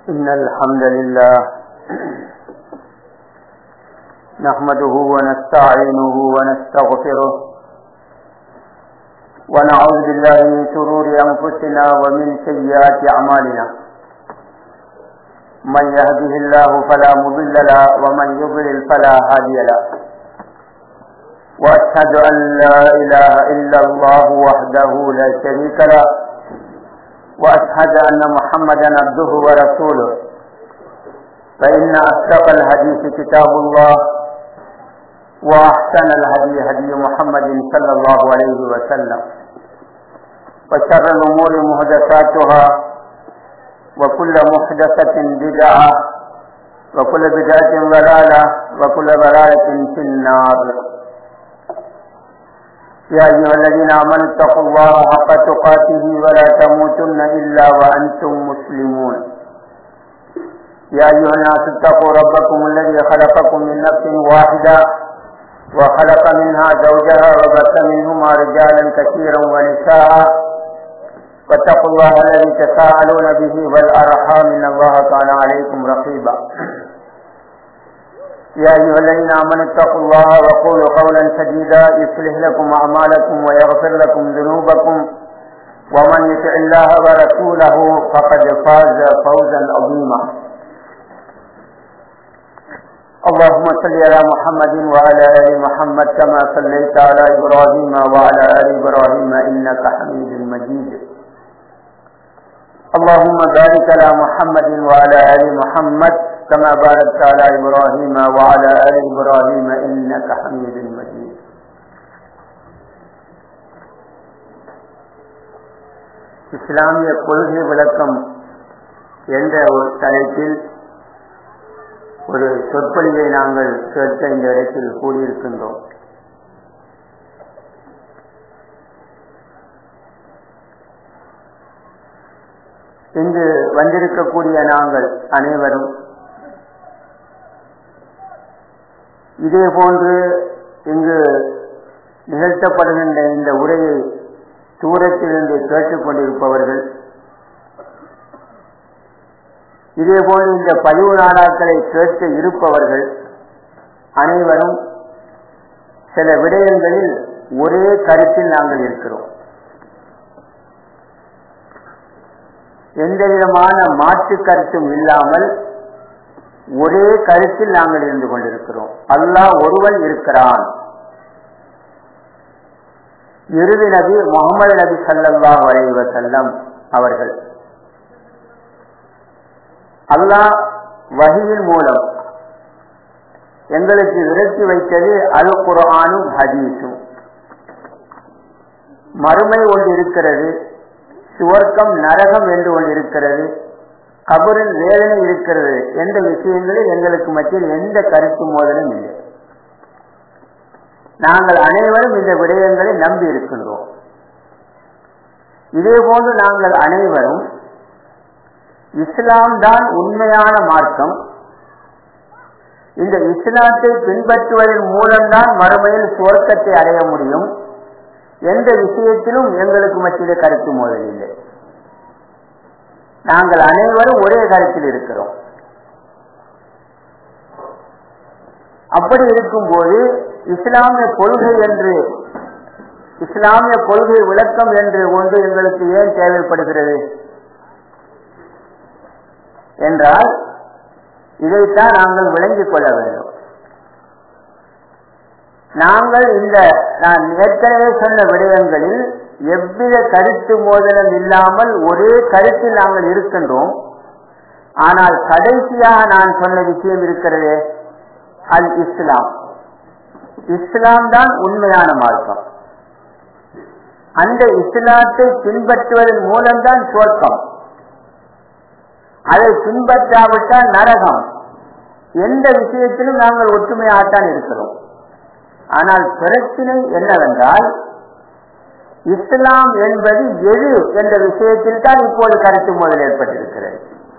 إن الحمد لله نحمده ونستعينه ونستغفره ونعوذ بالله من شرور أنفسنا ومن سيئات أعمالنا من يهده الله فلا مضل له ومن يضلل فلا هادي له وأشهد أن لا إله إلا الله وحده لا شريك له وأشهد أن محمدا عبده ورسوله فإن أصدق الحديث كتاب الله وأحسن الهدي هدي محمد صلى الله عليه وسلم وشر الأمور محدثاتها وكل محدثة بدعة وكل بدعة ضلالة وكل ضلالة في النار يا أيها الذين آمنوا اتقوا الله حق تقاته ولا تموتن إلا وأنتم مسلمون يا أيها الناس اتقوا ربكم الذي خلقكم من نفس واحدة وخلق منها زوجها وبث منهما رجالا كثيرا ونساء واتقوا الله الذي تساءلون به والأرحام إن الله كان عليكم رقيبا يا أيها الذين آمنوا اتقوا الله وقولوا قولا سديدا يصلح لكم أعمالكم ويغفر لكم ذنوبكم ومن يطع الله ورسوله فقد فاز فوزا عظيما اللهم صل على محمد وعلى آل محمد كما صليت على إبراهيم وعلى آل إبراهيم إنك حميد مجيد اللهم بارك على محمد وعلى آل محمد كما باركت على إبراهيم وعلى آل إبراهيم إنك حميد مجيد இஸ்லாமிய கொள்கை விளக்கம் என்ற ஒரு தலைப்பில் ஒரு சொற்பொழிவை நாங்கள் கேட்க இந்த இடத்தில் கூடியிருக்கின்றோம் இங்கு வந்திருக்கக்கூடிய நாங்கள் அனைவரும் இதே போன்று இங்கு நிகழ்த்தப்படுகின்ற இந்த உரையை தூரத்திலிருந்து கேட்டுக் கொண்டிருப்பவர்கள் இதே போன்று இந்த பதிவு நாடாக்களை கேட்க இருப்பவர்கள் அனைவரும் சில விடயங்களில் ஒரே கருத்தில் நாங்கள் இருக்கிறோம் எந்த விதமான மாற்று கருத்தும் இல்லாமல் ஒரே கருத்தில் நாங்கள் இருந்து கொண்டிருக்கிறோம் அல்லாஹ் ஒருவன் இருக்கிறான் இறுதி நபி முகமது நபி சல்லல்லா வரைவ செல்லம் அவர்கள் அல்லாஹ் வகையின் மூலம் எங்களுக்கு விரட்டி வைத்தது அல் குரானும் ஹதீஸும் மறுமை ஒன்று இருக்கிறது சுவர்க்கம் நரகம் என்று ஒன்று இருக்கிறது கபரில் வேதனை இருக்கிறது என்ற விஷயங்களில் எங்களுக்கு மத்தியில் எந்த கருத்து மோதலும் இல்லை நாங்கள் அனைவரும் இந்த விடயங்களை நம்பி இருக்கின்றோம் இதே போன்று நாங்கள் அனைவரும் இஸ்லாம் தான் உண்மையான மார்க்கம் இந்த இஸ்லாத்தை பின்பற்றுவதன் மூலம்தான் மறுமையில் சுவர்க்கத்தை அடைய முடியும் எந்த விஷயத்திலும் எங்களுக்கு மத்தியிலே கருத்து மோதல் இல்லை நாங்கள் அனைவரும் ஒரே கருத்தில் இருக்கிறோம் அப்படி இருக்கும்போது இஸ்லாமிய கொள்கை என்று இஸ்லாமிய கொள்கை விளக்கம் என்று ஒன்று எங்களுக்கு ஏன் தேவைப்படுகிறது என்றால் இதைத்தான் நாங்கள் விளங்கிக் கொள்ள வேண்டும் நாங்கள் இந்த நான் ஏற்கனவே சொன்ன விடயங்களில் எவ்வித கருத்து மோதலும் இல்லாமல் ஒரே கருத்தில் நாங்கள் இருக்கின்றோம் ஆனால் கடைசியாக நான் சொன்ன விஷயம் இருக்கிறதே அல் இஸ்லாம் இஸ்லாம் தான் உண்மையான மார்க்கம் அந்த இஸ்லாத்தை பின்பற்றுவதன் மூலம்தான் சுவர்க்கம் அதை பின்பற்றாவிட்டால் நரகம் எந்த விஷயத்திலும் நாங்கள் ஒற்றுமையாகத்தான் இருக்கிறோம் ஆனால் பிரச்சனை என்னவென்றால் இஸ்லாம் என்பது எது என்ற விஷயத்தில் தான் இப்போது கருத்து மோதல் ஏற்பட்டிருக்கிறது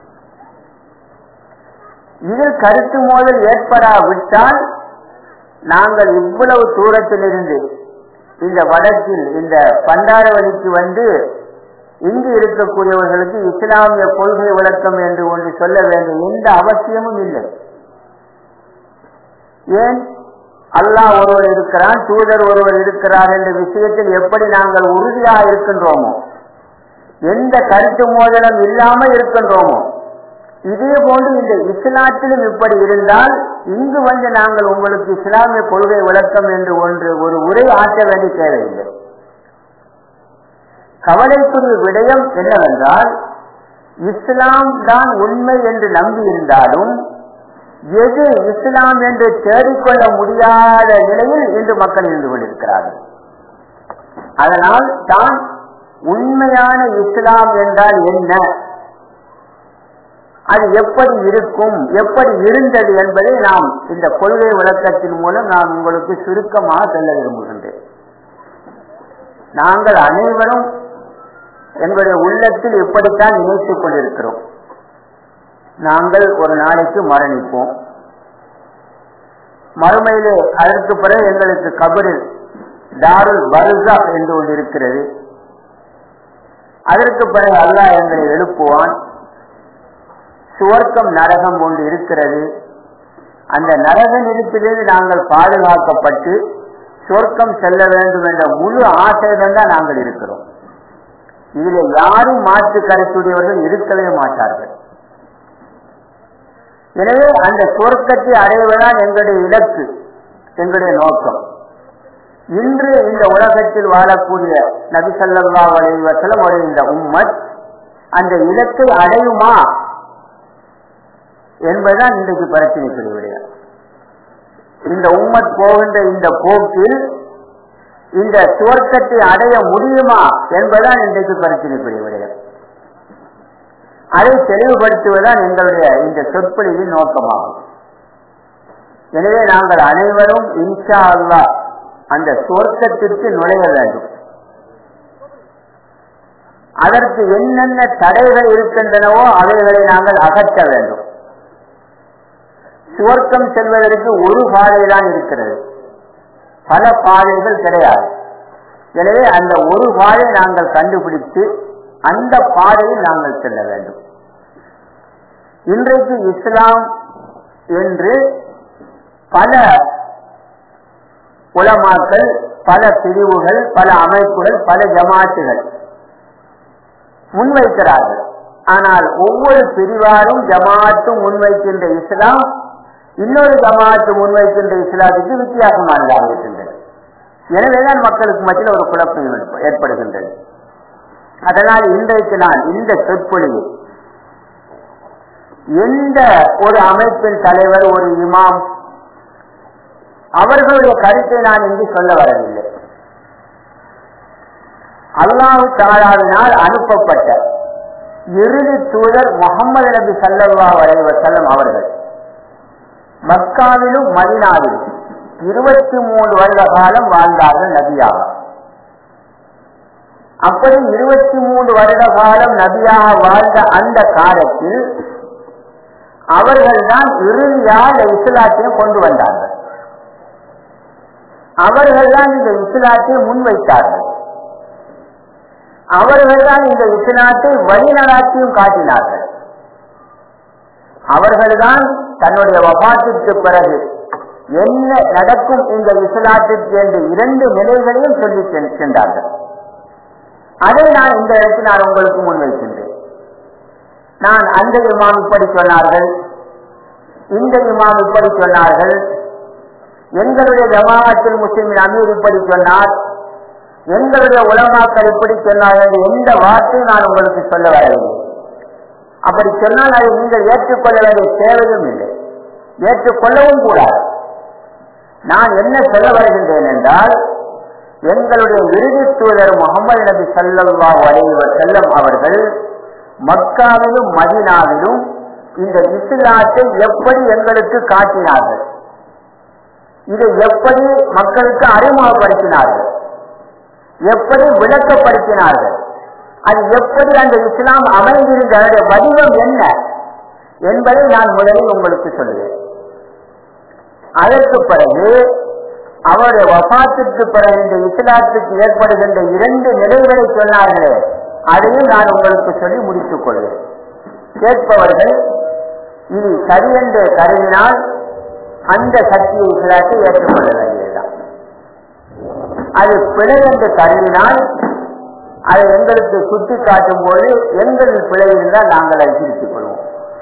இதில் கருத்து மோதல் ஏற்படாவிட்டால் நாங்கள் இவ்வளவு தூரத்திலிருந்து இந்த வடக்கில் இந்த பண்டாரவழிக்கு வந்து இங்கு இருக்கக்கூடியவர்களுக்கு இஸ்லாமிய கொள்கை விளக்கம் என்று ஒன்று சொல்ல வேண்டிய எந்த அவசியமும் இல்லை ஏன் அல்லாஹ் ஒருவர் இருக்கிறான் தூதர் ஒருவர் இருக்கிறார் என்ற விஷயத்தில் எப்படி நாங்கள் உறுதியாக இருக்கின்றோமோ எந்த கருத்து மோதலும் இல்லாமல் இருக்கின்றோமோ இதே போன்று இந்த இஸ்லாத்திலும் இப்படி இருந்தால் இங்கு வந்து நாங்கள் உங்களுக்கு இஸ்லாமிய கொள்கை விளக்கம் என்று ஒன்று ஒரு உரை ஆற்ற வேண்டிய தேவையில்லை கவலைக்குரிய விடயம் என்னவென்றால் இஸ்லாம் தான் உண்மை என்று நம்பி இருந்தாலும் எது இஸ்லாம் என்று தேடிக்கொள்ள முடியாத நிலையில் இன்று மக்கள் இருந்து கொண்டிருக்கிறார்கள் அதனால் தான் உண்மையான இஸ்லாம் என்றால் என்ன அது எப்படி இருக்கும் எப்படி இருந்தது என்பதை நாம் இந்த கொள்கை விளக்கத்தின் மூலம் நான் உங்களுக்கு சுருக்கமாக சொல்ல விரும்புகின்றேன் நாங்கள் அனைவரும் எங்களுடைய உள்ளத்தில் இப்படித்தான் நினைத்துக் கொண்டிருக்கிறோம் நாங்கள் ஒரு நாளைக்கு மரணிப்போம் மறுமையிலே அதற்கு பிறகு எங்களுக்கு கபரில் தாருல் பருசா என்று ஒன்று இருக்கிறது அதற்கு பிறகு அல்லாஹ் எங்களை எழுப்புவான் சுவர்க்கம் நரகம் ஒன்று இருக்கிறது அந்த நரக நெருப்பிலிருந்து நாங்கள் பாதுகாக்கப்பட்டு சொர்க்கம் செல்ல வேண்டும் என்ற முழு ஆசையுடன் தான் நாங்கள் இருக்கிறோம் இதில் யாரும் மாற்று கருத்துடையவர்கள் இருக்கவே மாட்டார்கள் எனவே அந்த சொர்க்கத்தை அடைவதுதான் எங்களுடைய இலக்கு எங்களுடைய நோக்கம் இன்று இந்த உலகத்தில் வாழக்கூடிய நபிசல்லா அலைவசலம் ஒரு இந்த உம்மத் அந்த இலக்கை அடையுமா என்பதுதான் இன்றைக்கு பிரச்சனைக்குரிய விடயம் இந்த உம்மத் போகின்ற இந்த போக்கில் இந்த சுவர்க்கத்தை அடைய முடியுமா என்பதுதான் இன்றைக்கு பிரச்சனைக்குரிய விடயம் அதை தெளிவுபடுத்துவதுதான் எங்களுடைய இந்த சொற்பொழிவின் நோக்கமாகும் எனவே நாங்கள் அனைவரும் இன்ஷா அல்லா அந்த சுவர்க்கத்திற்கு நுழைய வேண்டும் அதற்கு என்னென்ன தடைகள் இருக்கின்றனவோ அவைகளை நாங்கள் அகற்ற வேண்டும் சுவர்க்கம் செல்வதற்கு ஒரு பாதைதான் இருக்கிறது பல பாதைகள் கிடையாது எனவே அந்த ஒரு பாதை நாங்கள் கண்டுபிடித்து அந்த பாதையில் நாங்கள் செல்ல வேண்டும் இன்றைக்கு இஸ்லாம் என்று பல உலமாக்கள் பல பிரிவுகள் பல அமைப்புகள் பல ஜமாத்துகள் முன்வைக்கிறார்கள் ஆனால் ஒவ்வொரு பிரிவாரும் ஜமாத்தும் முன்வைக்கின்ற இஸ்லாம் இன்னொரு ஜமாத்து முன்வைக்கின்ற இஸ்லாத்துக்கு வித்தியாசமானதாக இருக்கின்றது எனவேதான் மக்களுக்கு மத்தியில் ஒரு குழப்பம் ஏற்படுகின்றது அதனால் இன்றைக்கு நான் இந்த சொற்பொழிவு எந்த ஒரு அமைப்பின் தலைவர் ஒரு இமாம் அவர்களுடைய கருத்தை நான் இங்கு சொல்ல வரவில்லை அல்லாஹு தாலாவினால் அனுப்பப்பட்ட இறுதி தூதர் முகமது நபி சல்லல்லா வரைவசல்லம் அவர்கள் மக்காவிலும் மதினாவிலும் இருபத்தி மூன்று வருட காலம் வாழ்ந்தார்கள் நபியாக அப்படி இருபத்தி மூன்று வருட காலம் நபியாக வாழ்ந்த அந்த காலத்தில் அவர்கள்தான் இறுதியாக இஸ்லாத்தையும் கொண்டு வந்தார்கள் அவர்கள்தான் இந்த இஸ்லாத்தை முன்வைத்தார்கள் அவர்கள்தான் இந்த இஸ்லாத்தை வழிநடாத்தியும் காட்டினார்கள் அவர்கள்தான் தன்னுடைய வபாத்திற்கு பிறகு என்ன நடக்கும் இந்த இஸ்லாத்திற்கு என்று இரண்டு நிலைகளையும் சொல்லி சென்றார்கள் அதை நான் இந்த இடத்தில் நான் உங்களுக்கு முன்வைக்கின்றேன் நான் அந்த இமாம் இப்படி சொன்னார்கள் இந்த இமாம் இப்படி சொன்னார்கள் எங்களுடைய ஜமாத்தில் முஸ்லிமின் அமீர் இப்படி சொன்னார் எங்களுடைய உலமாக்கள் இப்படி சொன்னார் என்று எந்த வார்த்தையும் நான் உங்களுக்கு சொல்ல வரவில்லை அப்படி சொன்னால் அதை நீங்கள் ஏற்றுக்கொள்ள வேண்டிய தேவையும் இல்லை ஏற்றுக்கொள்ளவும் கூடாது நான் என்ன சொல்ல வருகின்றேன் என்றால் எங்களுடைய இறுதி தூதர் முகமது நபி சல்லா அலைவர் செல்லம் அவர்கள் மக்காவிலும் மதினாவிலும் இந்த இஸ்லாத்தை எப்படி எங்களுக்கு காட்டினார்கள் இதை எப்படி மக்களுக்கு அறிமுகப்படுத்தினார்கள் எப்படி விளக்கப்படுத்தினார்கள் அது எப்படி அந்த இஸ்லாம் அமைந்திருந்த வடிவம் என்ன என்பதை நான் முதலில் உங்களுக்கு சொல்லுவேன் அதற்கு பிறகு அவருடைய வபாத்திற்கு பிறகு இந்த இஸ்லாத்துக்கு ஏற்படுகின்ற இரண்டு நிலைகளை சொன்னார்களே அதையும் நான் உங்களுக்கு சொல்லி முடித்துக் கொள்வேன் கேட்பவர்கள் இது சரி என்று கருதினால் அந்த சத்திய இஸ்லாத்தை ஏற்றுக்கொள்ள வேண்டியதுதான் அது பிழை என்று கருதினால் அதை எங்களுக்கு சுட்டி காட்டும் போது எங்களில் பிழை இருந்தால் நாங்கள் அதை திருத்திக் கொள்வோம்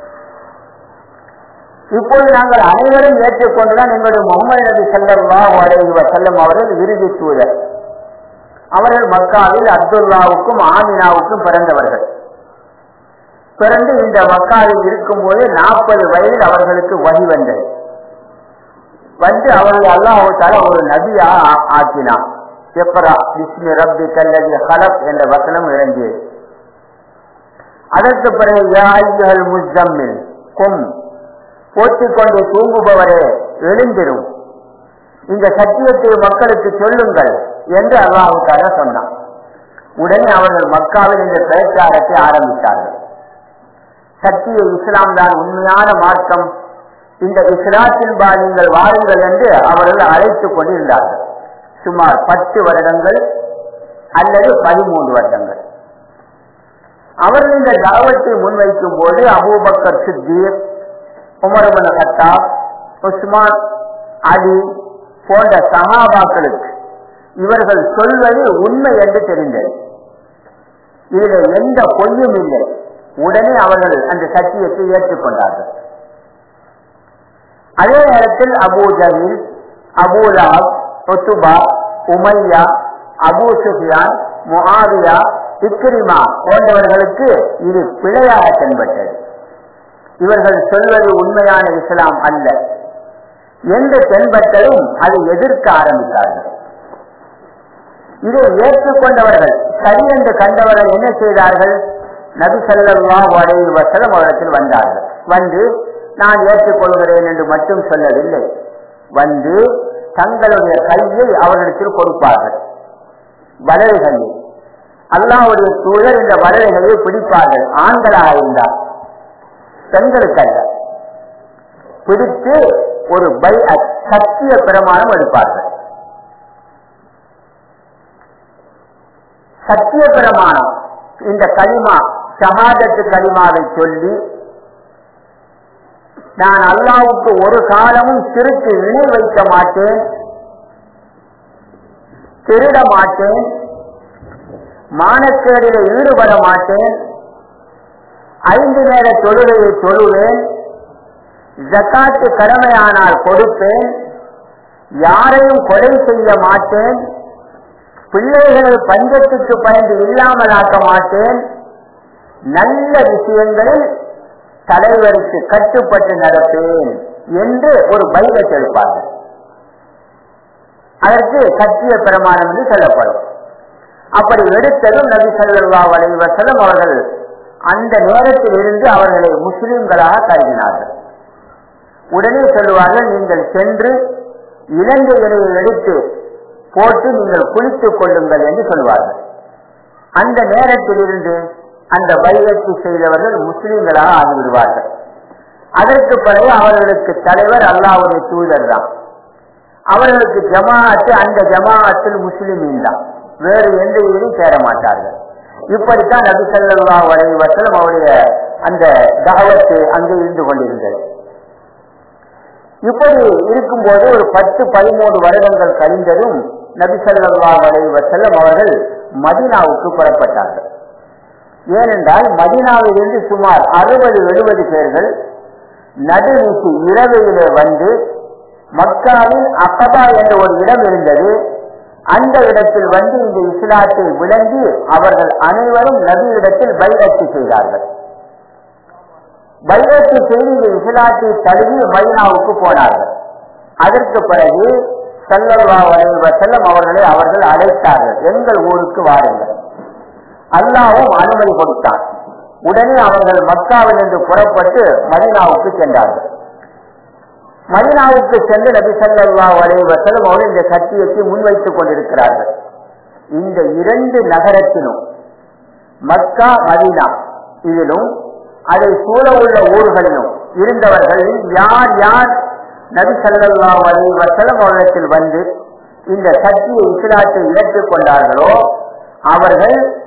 இப்போது நாங்கள் அனைவரும் ஏற்றுக்கொண்டுதான் எங்களுடைய முகமது நபி செல்லல்லா அலைவ செல்லம் அவர்கள் இறுதி தூதர் அவர்கள் மக்காவில் அப்துல்லாவுக்கும் ஆமினாவுக்கும் பிறந்தவர்கள் பிறந்து இந்த மக்காவில் இருக்கும்போது நாற்பது வயதில் அவர்களுக்கு வழி வந்தது வந்து அவர்கள் அல்லாஹால ஒரு நபியா ஆக்கினான் எப்பரா விஷ்ணு ரப்பி கல்லதி ஹலப் என்ற வசனம் இறங்கியது அதற்கு பிறகு யாய்கள் முஸ்தம்மில் கும் போற்றிக் கொண்டு தூங்குபவரே எழுந்திரும் இந்த சத்தியத்தை மக்களுக்கு சொல்லுங்கள் என்று அல்லாஹுக்காக சொன்னான் உடனே அவர்கள் மக்காவில் இந்த பிரச்சாரத்தை ஆரம்பித்தார்கள் சத்திய இஸ்லாம் தான் உண்மையான மார்க்கம் இந்த இஸ்லாத்தின் பா நீங்கள் வாருங்கள் என்று அவர்கள் அழைத்துக் கொண்டிருந்தார்கள் சுமார் பத்து வருடங்கள் அல்லது பதிமூன்று வருடங்கள் அவர்கள் இந்த தாவத்தை முன்வைக்கும் போது அபூபக்கர் சித்தீர் உமரபன கத்தாப் உஸ்மான் அலி போன்ற சகாபாக்களுக்கு இவர்கள் சொல்வது உண்மை என்று தெரிந்தது இதில் எந்த பொய்யும் இல்லை உடனே அவர்கள் அந்த சத்தியத்தை ஏற்றுக்கொண்டார்கள் அதே நேரத்தில் Abu Jahl Abu Lahab Utba Umayya Abu Sufyan Muawiya Ikrima போன்றவர்களுக்கு இது பிழையாக தென்பட்டது இவர்கள் சொல்வது உண்மையான இஸ்லாம் அல்ல எந்த தென்பட்டதும் அதை எதிர்க்க ஆரம்பித்தார்கள் இதை ஏற்றுக்கொண்டவர்கள் சரி என்று கண்டவர்கள் என்ன செய்தார்கள் நபி சல்லா வரையில் வசலம் அவரிடத்தில் வந்தார்கள் வந்து நான் ஏற்றுக்கொள்கிறேன் என்று மட்டும் சொல்லவில்லை வந்து தங்களுடைய கையை அவர்களிடத்தில் கொடுப்பார்கள் வலது கையை அல்லாவுடைய தூதர் இந்த வலது கையை பிடிப்பார்கள் ஆண்களாக இருந்தார் பெண்களுக்கு அல்ல பிடித்து ஒரு பை சத்திய பிரமாணம் எடுப்பார்கள் சத்திய பிரமாணம் இந்த களிமா ஷஹாதத்து களிமாவை சொல்லி நான் அல்லாவுக்கு ஒரு காலமும் சிறுக்கு இணை வைக்க மாட்டேன் திருட மாட்டேன் மானக்கேடில ஈடுபட மாட்டேன் ஐந்து நேர தொழுகையை தொழுவேன் ஜக்காத்து கடமையானால் கொடுப்பேன் யாரையும் கொலை செய்ய மாட்டேன் பிள்ளைகளை பஞ்சத்துக்கு பயந்து இல்லாமலாக்க மாட்டேன் நல்ல விஷயங்களில் தலைவருக்கு கட்டுப்பட்டு நடப்பேன் என்று ஒரு பைலட் எடுப்பார்கள் அதற்கு சத்திய பிரமாணம் என்று சொல்லப்படும் அப்படி எடுத்ததும் நபி சல்லா வலைவசலம் அவர்கள் அந்த நேரத்தில் இருந்து அவர்களை முஸ்லிம்களாக கருதினார்கள் உடனே சொல்லுவார்கள் நீங்கள் சென்று இலங்கை இலையை எடுத்து போட்டு நீங்கள் குளித்துக் கொள்ளுங்கள் என்று சொல்வார்கள் அந்த நேரத்தில் இருந்து அந்த பைரத்து செய்தவர்கள் முஸ்லிம்களாக ஆகிவிடுவார்கள் அதற்கு பிறகு அவர்களுக்கு தலைவர் அல்லாவுடைய தூதர் தான் அவர்களுக்கு ஜமாஅத்து அந்த ஜமாஅத்தில் முஸ்லிமின் தான் வேறு எந்த இதிலும் சேர மாட்டார்கள் இப்படித்தான் நபி சல்லா வலைவசலம் அவருடைய அந்த தாவத்து அங்கே இருந்து கொண்டிருந்தது இப்படி இருக்கும்போது ஒரு பத்து பதிமூன்று வருடங்கள் கழிந்ததும் நபி சல்லா வலைவசல்லம் அவர்கள் மதினாவுக்கு புறப்பட்டார்கள் ஏனென்றால் மதினாவிலிருந்து சுமார் அறுபது எழுபது பேர்கள் நடுநீசி இரவையிலே வந்து மக்காவில் அகபா என்ற ஒரு இடம் இருந்தது அந்த இடத்தில் வந்து இந்த இஸ்லாத்தை விளங்கி அவர்கள் அனைவரும் நபியிடத்தில் பைரத்து செய்தார்கள் பைரத்து செய்து இந்த இஸ்லாத்தை தழுவி மதினாவுக்கு போனார்கள் அதற்கு பிறகு சல்லல்லா செல்லம் அவர்களை அவர்கள் அழைத்தார்கள் எங்கள் ஊருக்கு வாருங்கள் அல்லாவும் அனுமதி கொடுத்தான் உடனே அவர்கள் மக்காவில் இருந்து புறப்பட்டு மதினாவுக்கு சென்றார்கள் மதினாவுக்கு சென்று நபி சல்லா வலைவசலம் அவர்கள் இந்த சத்தியத்தை முன்வைத்துக் கொண்டிருக்கிறார்கள் இந்த இரண்டு நகரத்திலும் மக்கா மதினா இதிலும் அதை சூழ உள்ள ஊர்களிலும் இருந்தவர்களில் யார் யார் நபி சல்லா வலைவசலம் அவரிடத்தில் வந்து இந்த சத்திய இஸ்லாத்தை ஏற்றுக்கொண்டார்களோ அவர்கள்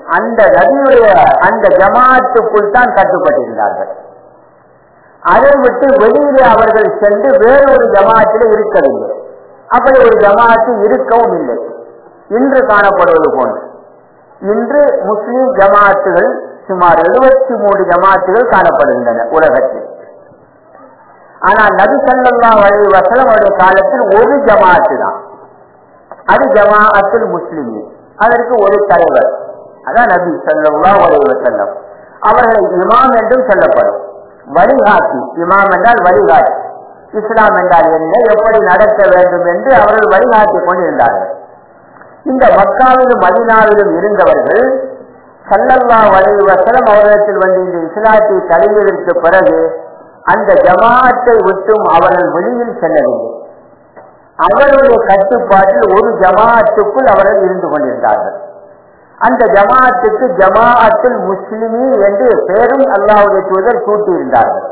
அந்த நபியுடைய அந்த ஜமாத்துக்குள் தான் கட்டுப்பட்டிருந்தார்கள் அதை விட்டு வெளியிலே அவர்கள் சென்று வேறொரு ஜமாத்தில் இருக்கவில்லை அப்படி ஒரு ஜமாத்து இருக்கவும் இல்லை இன்று காணப்படுவது போன்று இன்று முஸ்லிம் ஜமாத்துகள் சுமார் எழுபத்தி மூன்று ஜமாத்துகள் காணப்படுகின்றன உலகத்தில் ஆனால் நபி சல்லா வழி வசலம் அவருடைய காலத்தில் ஒரு ஜமாத்து தான் அது ஜமாஅத்துல் முஸ்லிம் அதற்கு ஒரு தலைவர் அதான் நபி சல்லா வழி வசல்லம் அவர்கள் இமாம் என்றும் சொல்லப்படும் வழிகாட்டி இமாம் என்றால் வழிகாட்டி இஸ்லாம் என்றால் என்ன எப்படி நடக்க வேண்டும் என்று அவர்கள் வழிகாட்டி கொண்டிருந்தார்கள் இந்த மக்காவிலும் மதினாவிலும் இருந்தவர்கள் சல்லல்லா வலை வசலம் அவரிடத்தில் வந்து இந்த இஸ்லாத்தை தழுவியதற்கு பிறகு அந்த ஜமாத்தை விட்டும் அவர்கள் வெளியில் செல்லவில்லை அவருடைய கட்டுப்பாட்டில் ஒரு ஜமாத்துக்குள் அவர்கள் இருந்து கொண்டிருந்தார்கள் அந்த ஜமாத்துக்கு ஜமாஅத்துல் முஸ்லிமி என்று பெயரும் அல்லாவுடைய தூதர் சூட்டியிருந்தார்கள்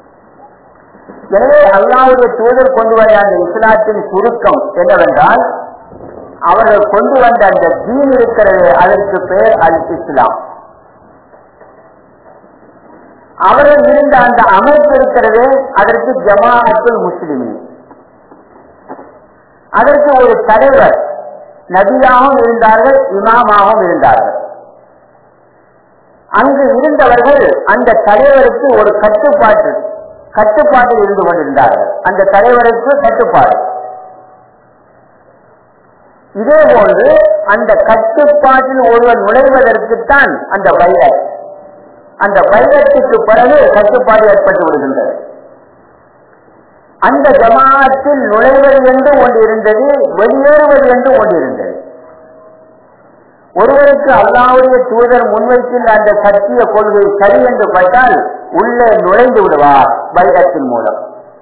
எனவே அல்லாவுடைய தூதர் கொண்டு வந்த அந்த இஸ்லாத்தின் சுருக்கம் என்னவென்றால் அவர்கள் கொண்டு வந்த அந்த தீன் இருக்கிறது அதற்கு பெயர் அல் இஸ்லாம் அவர்கள் இருந்த அந்த அமைப்பு இருக்கிறது அதற்கு ஜமாஅத்துல் முஸ்லிமி அதற்கு ஒரு தலைவர் நபியாகவும் இருந்தார்கள் இமாமாகவும் இருந்தார்கள் அங்கு இருந்தவர்கள் அந்த தலைவருக்கு ஒரு கட்டுப்பாட்டு கட்டுப்பாட்டில் இருந்து கொண்டிருந்தார்கள் அந்த தலைவருக்கு கட்டுப்பாடு இதே போன்று அந்த கட்டுப்பாட்டில் ஒருவர் நுழைவதற்குத்தான் அந்த வைரஸ் அந்த வைரத்துக்கு பிறகு கட்டுப்பாடு ஏற்பட்டு விடுகின்றது அந்த ஜமாத்தில் நுழைவது என்று ஒன்று இருந்தது வெளியேறுவது என்று ஒன்று இருந்தது ஒருவருக்கு அல்லாவுடைய தூதர் முன்வைக்கின்ற அந்த சத்திய கொள்கை சரி என்று பட்டால் உள்ளே நுழைந்து விடுவார் வைரத்தின் மூலம்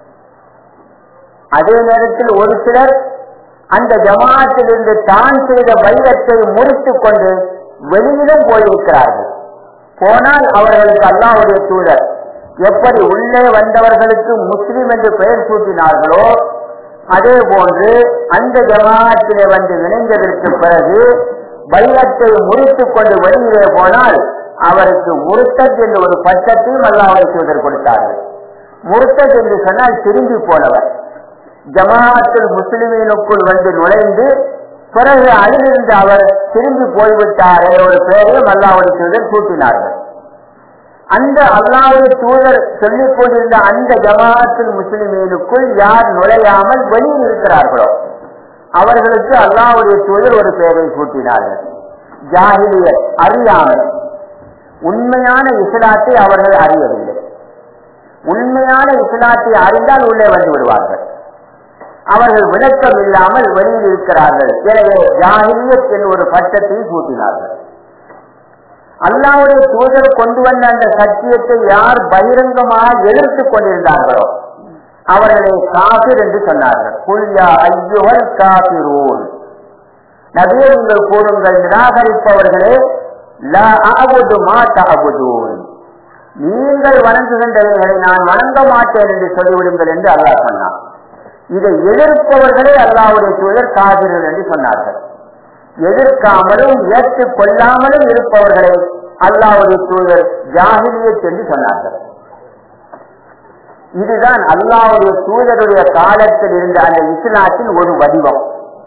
அதே நேரத்தில் ஒரு சிலர் அந்த ஜமாத்தில் இருந்து தான் செய்த வைரத்தை முறித்துக் கொண்டு வெளியிலும் போயிருக்கிறார்கள் போனால் அவர்களுக்கு அல்லாவுடைய தூதர் எப்படி உள்ளே வந்தவர்களுக்கு முஸ்லிம் என்று பெயர் சூட்டினார்களோ அதே போன்று அந்த ஜமாத்திலே வந்து இணைந்ததற்கு பிறகு வைரத்தை முறித்துக் கொண்டு வெளியிலே போனால் அவருக்கு முருத்தத் என்று ஒரு பட்டத்தையும் அல்லாவுடைய தூதர் கொடுத்தார்கள் முருத்தத் என்று சொன்னால் திரும்பி போனவர் ஜமாஅத்துல் முஸ்லிமீனுக்குள் வந்து நுழைந்து பிறகு அதிலிருந்து அவர் திரும்பி போய்விட்டார் என்ற ஒரு பெயரையும் அல்லாவுடைய தூதர் சூட்டினார்கள் அந்த அல்லாவுடைய தூதர் சொல்லிக் கொண்டிருந்த அந்த ஜமாஅத்துல் முஸ்லிமீனுக்குள் யார் நுழையாமல் வெளியில் இருக்கிறார்களோ அவர்களுக்கு அல்லாவுடைய தூதர் ஒரு பெயரை சூட்டினார்கள் ஜாகிலியர் அறியாமை உண்மையான இஸ்லாத்தை அவர்கள் அறியவில்லை உண்மையான இஸ்லாத்தை அறிந்தால் உள்ளே வந்து விடுவார்கள் அவர்கள் விளக்கம் இல்லாமல் வெளியில் இருக்கிறார்கள் எனவே ஜாகிலியத் என்ற ஒரு பட்டத்தை கூட்டினார்கள் அல்லாவுடைய தூதர் கொண்டு வந்த அந்த சத்தியத்தை யார் பகிரங்கமாக எதிர்த்துக் கொண்டிருந்தார்களோ அவர்களை காபிர் என்று சொன்னார்கள் புல்யா ஐயுவல் காபிரூன் நபியை நீங்கள் கூறுங்கள் நிராகரிப்பவர்களே நீங்கள் வணங்குகின்றவர்களை நான் வணங்க மாட்டேன் என்று சொல்லிவிடுங்கள் என்று அல்லாஹ் சொன்னான் இதை எதிர்ப்பவர்களே அல்லாவுடைய தூதர் காபிர்கள் என்று சொன்னார்கள் எதிர்க்காமலும் ஏற்றுக் கொள்ளாமலும் இருப்பவர்களை அல்லாவுடைய தூதர் ஜாகிலியத் என்று சொன்னார்கள் இதுதான் அல்லாவுடைய தூதருடைய காலத்தில் இருந்த அந்த இஸ்லாத்தின் ஒரு வடிவம்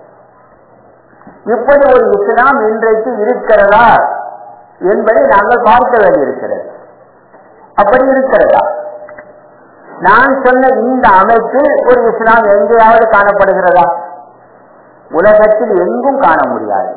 இப்படி ஒரு இஸ்லாம் இன்றைக்கு இருக்கிறதா என்பதை நாங்கள் பார்க்க வேண்டியிருக்கிறது அப்படி இருக்கிறதா நான் சொன்ன இந்த அமைப்பில் ஒரு இஸ்லாம் எங்கேயாவது காணப்படுகிறதா உலகத்தில் எங்கும் காண முடியாது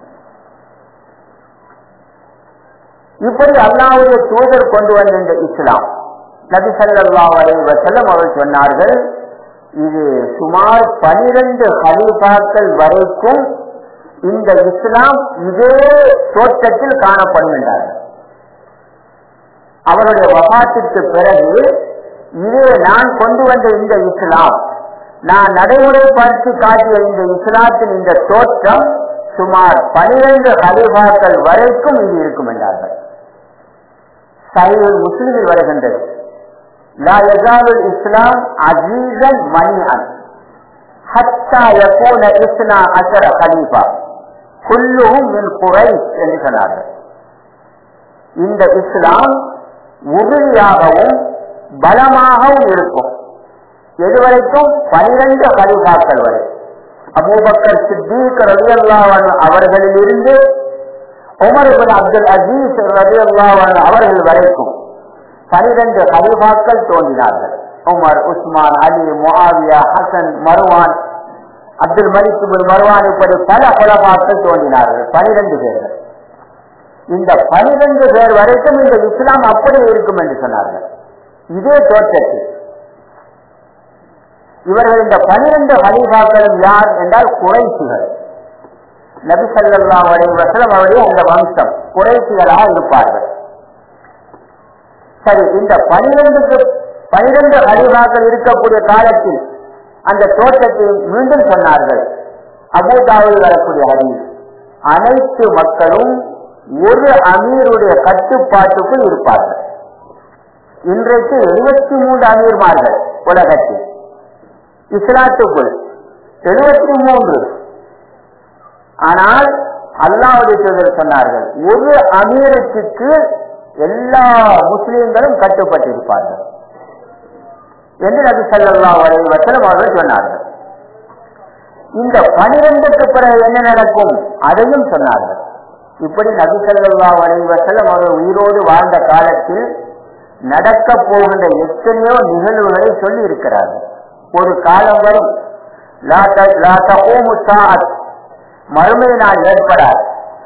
இப்படி அல்லாவுடைய தூதர் கொண்டு வந்த இந்த இஸ்லாம் நபி சல்லா வசல்லம் அவர்கள் சொன்னார்கள் இது சுமார் பனிரெண்டு ஹலீஃபாக்கள் வரைக்கும் இந்த இஸ்லாம் இதே தோற்றத்தில் காணப்படும் என்றார்கள் அவருடைய வபாத்திற்கு பிறகு இதே நான் கொண்டு வந்த இந்த இஸ்லாம் நான் நடைமுறைப்படுத்தி காட்டிய இந்த இஸ்லாத்தின் இந்த தோற்றம் சுமார் பனிரெண்டு ஹலிஃபாக்கள் வரைக்கும் இது இருக்கும் என்றார்கள் சைவல் முஸ்லிமில் வருகின்றது லா யசாலுல் இஸ்லாம் அஜீசன் மணியன் ஹத்தா யகூன இஸ்னா அசர ஹலீஃபா குல்லுஹும் மின் குறைஷ் என்று சொன்னார்கள் இந்த இஸ்லாம் உறுதியாகவும் பலமாகவும் இருக்கும் எதுவரைக்கும் பனிரெண்டு கலிபாக்கள் வரை அபூபக்கர் சித்திக் ரலியல்லாஹு அவர்களில் இருந்து உமர் இப்னு அப்துல் அஜீஸ் ரலியல்லாஹு அவர்கள் வரைக்கும் பனிரெண்டு கலிபாக்கள் தோன்றினார்கள் Umar Uthman Ali Muawiya Hasan Marwan Abdul Malik ibn Marwan இப்படி பல குலபாக்கள் தோன்றினார்கள் பனிரெண்டு பேர்கள் இந்த பனிரெண்டு பேர் வரைக்கும் இந்த இஸ்லாம் அப்படியே இருக்கும் என்று சொன்னார்கள் இதே தோற்றத்தில் இவர்கள் இந்த பனிரெண்டு ஹலீஃபாக்களும் யார் என்றால் குறைசிகள் நபி சல்லா அலை வசலம் அவருடைய அந்த வம்சம் குறைசிகளாக இருப்பார்கள் சரி இந்த பனிரெண்டுக்கு பனிரெண்டு ஹலீஃபாக்கள் இருக்கக்கூடிய காலத்தில் அந்த தோற்றத்தை மீண்டும் சொன்னார்கள் அபுதாவில் வரக்கூடிய ஹதீஸ் அனைத்து மக்களும் ஒரு அமீருடைய கட்டுப்பாட்டுக்குள் இருப்பார்கள் இன்றைக்கு எழுபத்தி மூன்று அமீர்மார்கள் உலகத்தில் இஸ்லாத்துக்குள் எழுபத்தி மூன்று ஆனால் அல்லாவுடைய தூதர் சொன்னார்கள் ஒரு அமீரத்துக்கு எல்லா முஸ்லீம்களும் கட்டுப்பட்டிருப்பார்கள் என்று நபி சல்லா அலை வசலம் அவர்கள் சொன்னார்கள் இந்த பனிரெண்டுக்கு பிறகு என்ன நடக்கும் அதையும் சொன்னார்கள் இப்படி நபி சல்லா அலை வசலம் அவர்கள் உயிரோடு வாழ்ந்த காலத்தில் நடக்க போகின்ற எத்தனையோ நிகழ்வுகளை சொல்லி இருக்கிறார்கள் ஒரு காலம் வரும் மறுமை நாள் ஏற்படாது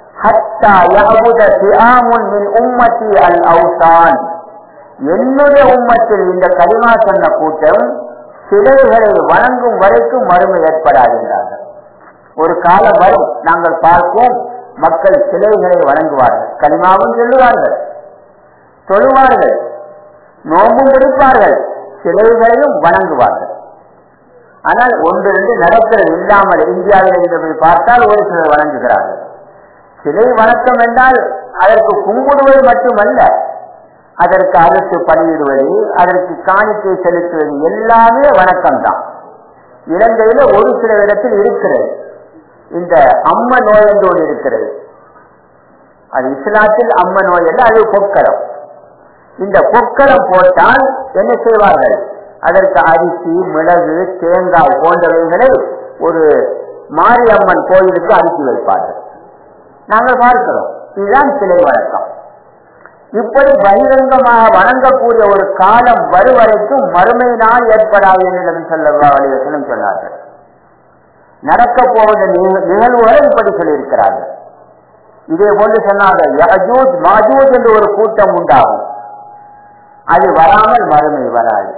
என்னுடைய உம்மத்தில் இந்த கரிமா சொன்ன கூட்டம் சிலைகளை வணங்கும் வரைக்கும் மறுமை ஏற்படாது என்றார்கள் ஒரு காலம் வரும் நாங்கள் பார்ப்போம் மக்கள் சிலைகளை வணங்குவார்கள் கலிமாவும் சொல்லுவார்கள் தொழுவார்கள் நோம்பும் பிடிப்பார்கள் சிலைகளையும் வணங்குவார்கள் ஆனால் ஒன்று ரெண்டு நடக்கிறது இல்லாமல் இந்தியாவில் இருந்து போய் பார்த்தால் ஒரு சிலர் வணங்குகிறார்கள் சிலை வணக்கம் என்றால் அதற்கு கும்பிடுவது மட்டுமல்ல அதற்கு அரசு பணியிடுவது அதற்கு காணிக்கை செலுத்துவது எல்லாமே வணக்கம் தான் இலங்கையில ஒரு சில இடத்தில் இருக்கிறது இந்த அம்ம நோய் என்று ஒன்று இருக்கிறது அது இஸ்லாத்தில் அம்ம நோய் அல்ல அது பொக்கலம் இந்த பொக்கலம் போட்டால் என்ன செய்வார்கள் அதற்கு அரிசி மிளகு தேங்காய் போன்றவைகளை ஒரு மாரியம்மன் கோயிலுக்கு அனுப்பி வைப்பார்கள் நாங்கள் பார்க்கிறோம் இதுதான் சிலை வழக்கம் இப்படி பகிரங்கமாக வணங்கக்கூடிய ஒரு காலம் வருவரைக்கும் மறுமை நாள் ஏற்படாது என்று சொல்லவா வலிவசனம் சொன்னார்கள் நடக்க போகிற நிகழ்வுகளை இப்படி சொல்லியிருக்கிறார்கள் இதே போன்று சொன்னார்கள் யஜூத் மாஜூத் என்று ஒரு கூட்டம் உண்டாகும் அது வராமல் மறுமை வராது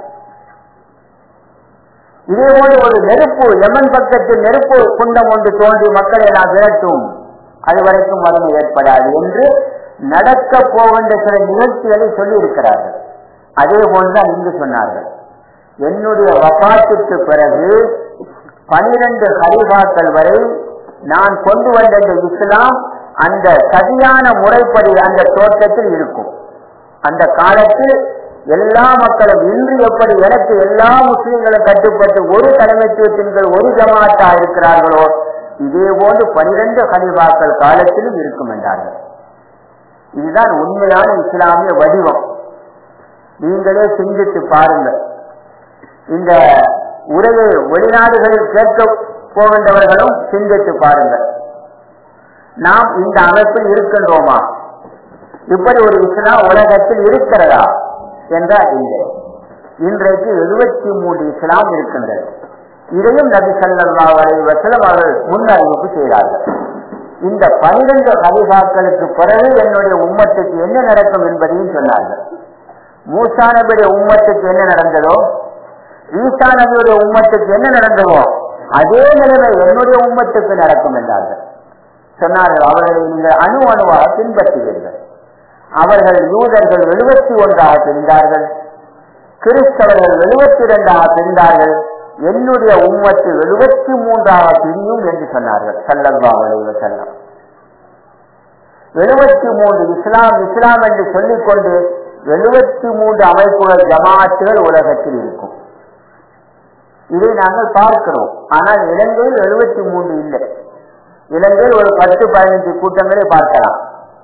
இதே போல ஒரு நெருப்பு எமன் பக்கத்தில் நெருப்பு குண்டம் ஒன்று தோன்றி மக்களை நான் விரட்டும் அது வரைக்கும் மறுமை ஏற்படாது என்று நடக்க போகின்ற சில நிகழ்ச்சிகளை சொல்லி இருக்கிறார்கள் அதே போன்றுதான் இங்கு சொன்னார்கள் என்னுடைய வபாத்துக்கு பிறகு பனிரெண்டு ஹரிபாக்கள் வரை நான் கொண்டு வந்த இந்த இஸ்லாம் அந்த சரியான முறைப்படி அந்த தோற்றத்தில் இருக்கும் அந்த காலத்தில் எல்லா மக்களும் இன்று எப்படி எனக்கு எல்லா முஸ்லீம்களும் கட்டுப்பட்டு ஒரு தலைமைத்துவத்தின்கள் ஒரு ஜமாத்தா இருக்கிறார்களோ இதே போன்று பனிரெண்டு ஹலிபாக்கள் காலத்திலும் இருக்கும் என்றார்கள் இதுதான் உண்மையான இஸ்லாமிய வடிவம் நீங்களே சிந்தித்து பாருங்கள் இந்த உரையை வெளிநாடுகளில் கேட்க போகின்றவர்களும் சிந்தித்து பாருங்கள் நாம் இந்த அமைப்பில் இருக்கின்றோமா இப்படி ஒரு இஸ்லாம் உலகத்தில் இருக்கிறதா என்றால் இல்லை இன்றைக்கு எழுபத்தி மூன்று இஸ்லாம் இருக்கின்றது இதையும் நபி சல்லா அலை வசலம் அவர்கள் முன்னறிவிப்பு செய்தார்கள் இந்த பனிரெண்டு ஹலிஃபாக்களுக்கு பிறகு என்னுடைய உம்மத்துக்கு என்ன நடக்கும் என்பதையும் சொன்னார்கள் மூசா நபியுடைய உம்மத்துக்கு என்ன நடந்ததோ ஈசா நபியுடைய உம்மத்துக்கு என்ன நடந்ததோ அதே நிலைமை என்னுடைய உம்மத்துக்கு நடக்கும் என்றார்கள் சொன்னார்கள் அவர்களை நீங்கள் அணு அணுவாக பின்பற்றுவீர்கள் அவர்கள் யூதர்கள் எழுபத்தி ஒன்றாக பிரிந்தார்கள் கிறிஸ்தவர்கள் எழுபத்தி இரண்டாக பிரிந்தார்கள் என்னுடைய உம்மத்து எழுபத்தி மூன்றாக பிரியும் என்று சொன்னார்கள் சல்லல்லா அலைவ செல்லம் எழுபத்தி மூன்று இஸ்லாம் இஸ்லாம் என்று சொல்லிக்கொண்டு எழுபத்தி மூன்று அமைப்புகள் ஜமாத்துகள் உலகத்தில் இருக்கும் இதை நாங்கள் பார்க்கிறோம் ஆனால் இலங்கையில் எழுபத்தி மூன்று இல்லை இலங்கையில் ஒரு பத்து பதினஞ்சு கூட்டங்களை பார்க்கலாம்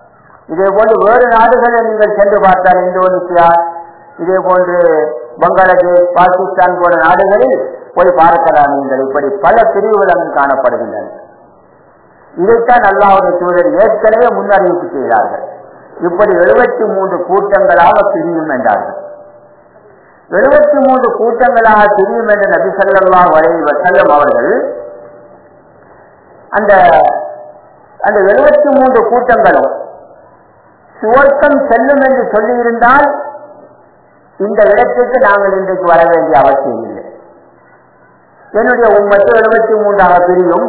இதே போன்று வேறு நாடுகளை நீங்கள் சென்று பார்த்தால் இந்தோனேசியா இதே போன்று பங்களாதேஷ் பாகிஸ்தான் போன்ற நாடுகளில் போய் பார்க்கலாம் நீங்கள் இப்படி பல பிரிவுகள் அங்கு காணப்படுகின்றன இதைத்தான் அல்லாவுடைய தூதர் ஏற்கனவே முன்னறிவிப்பு செய்தார்கள் இப்படி எழுபத்தி மூன்று கூட்டங்களாக பிரியும் என்றார்கள் எழுபத்தி மூன்று கூட்டங்களாக பிரியும் என்ற நபி சொல்லா வரை வசல்லம் அவர்கள் அந்த அந்த எழுபத்தி மூன்று கூட்டங்களும் சுவர்க்கம் செல்லும் என்று சொல்லியிருந்தால் இந்த இடத்திற்கு நாங்கள் இன்றைக்கு வர வேண்டிய அவசியம் இல்லை என்னுடைய உண்மத்து எழுபத்தி மூன்றாக பிரியும்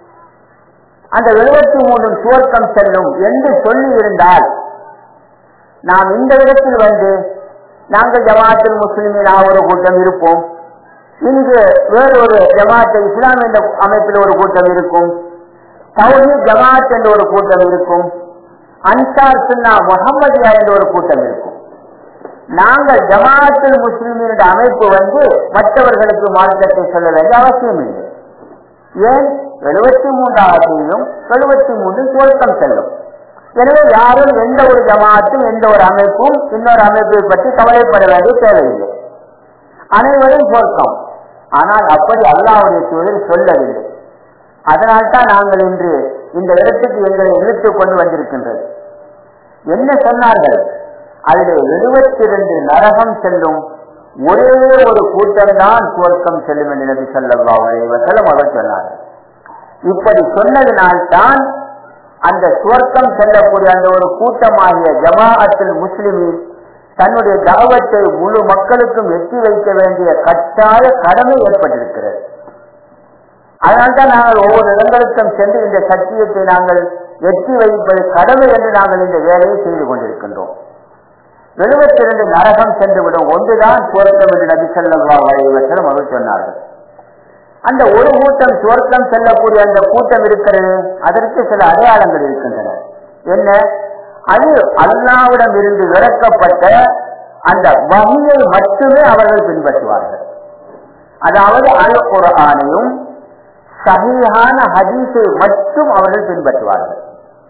அந்த எழுபத்தி மூன்று சுவர்க்கம் செல்லும் என்று சொல்லி இருந்தால் நாம் இந்த இடத்தில் வந்து நாங்கள் ஜமாத்தில் முஸ்லிமின் ஒரு கூட்டம் இருப்போம் இங்கு வேறொரு ஜமாத் இஸ்லாம் என்ற அமைப்பில் ஒரு கூட்டம் இருக்கும் சவுதி ஜமாத் என்ற ஒரு கூட்டம் இருக்கும் அன்சார் சுன்னா முகமதியா என்ற ஒரு கூட்டம் இருக்கும் நாங்கள் ஜமாத்தில் முஸ்லிமின் அமைப்பு வந்து மற்றவர்களுக்கு மார்க்கத்தை சொல்ல வேண்டிய அவசியம் இல்லை ஏன் எழுபத்தி மூன்றாவதையும் எழுபத்தி மூன்று சுவர்க்கம் செல்லும் எனவே யாரும் எந்த ஒரு ஜமாத்தும் எந்த ஒரு அமைப்பும் இன்னொரு அமைப்பை பற்றி கவலைப்பட வேண்டிய தேவையில்லை அனைவரும் சொர்க்கம் ஆனால் அப்படி அல்லாவுடைய தூதர் சொல்லவில்லை அதனால்தான் நாங்கள் இன்று இந்த இடத்துக்கு எங்களை இழுத்துக் கொண்டு வந்திருக்கின்றது என்ன சொன்னார்கள் அதில் எழுபத்தி இரண்டு நரகம் செல்லும் ஒரே ஒரு கூட்டம் தான் சுவர்க்கம் செல்லும் என்று நபி சொல்லா வசலம் அவர் சொன்னார்கள் இப்படி சொன்னதினால்தான் அந்த சுவர்க்கம் செல்லக்கூடிய அந்த ஒரு கூட்டமாகிய ஜமாஅத்தில் முஸ்லிமின் தன்னுடைய தாவத்தை முழு மக்களுக்கும் எட்டி வைக்க வேண்டிய கட்டாய கடமை ஏற்பட்டிருக்கிறது அதனால்தான் நாங்கள் ஒவ்வொரு இடங்களுக்கும் சென்று இந்த சத்தியத்தை நாங்கள் எட்டி வைப்பது கடமை என்று நாங்கள் இந்த வேலையை செய்து கொண்டிருக்கின்றோம் எழுபத்தி இரண்டு நரகம் சென்றுவிடும் ஒன்றுதான் சுவர்க்கம் என்று நபி சொல்லா வரைவசனம் அவர் சொன்னார்கள் அந்த ஒரு கூட்டம் சுவர்க்கம் செல்லக்கூடிய அந்த கூட்டம் இருக்கிறது அதற்கு சில அடையாளங்கள் இருக்கின்றன என்ன அது அல்லாவிடம் இருந்து விளக்கப்பட்ட அந்த வகையை மட்டுமே அவர்கள் பின்பற்றுவார்கள் அதாவது அல் குரானையும் சகிஹான ஹதீஸை மட்டும் அவர்கள் பின்பற்றுவார்கள்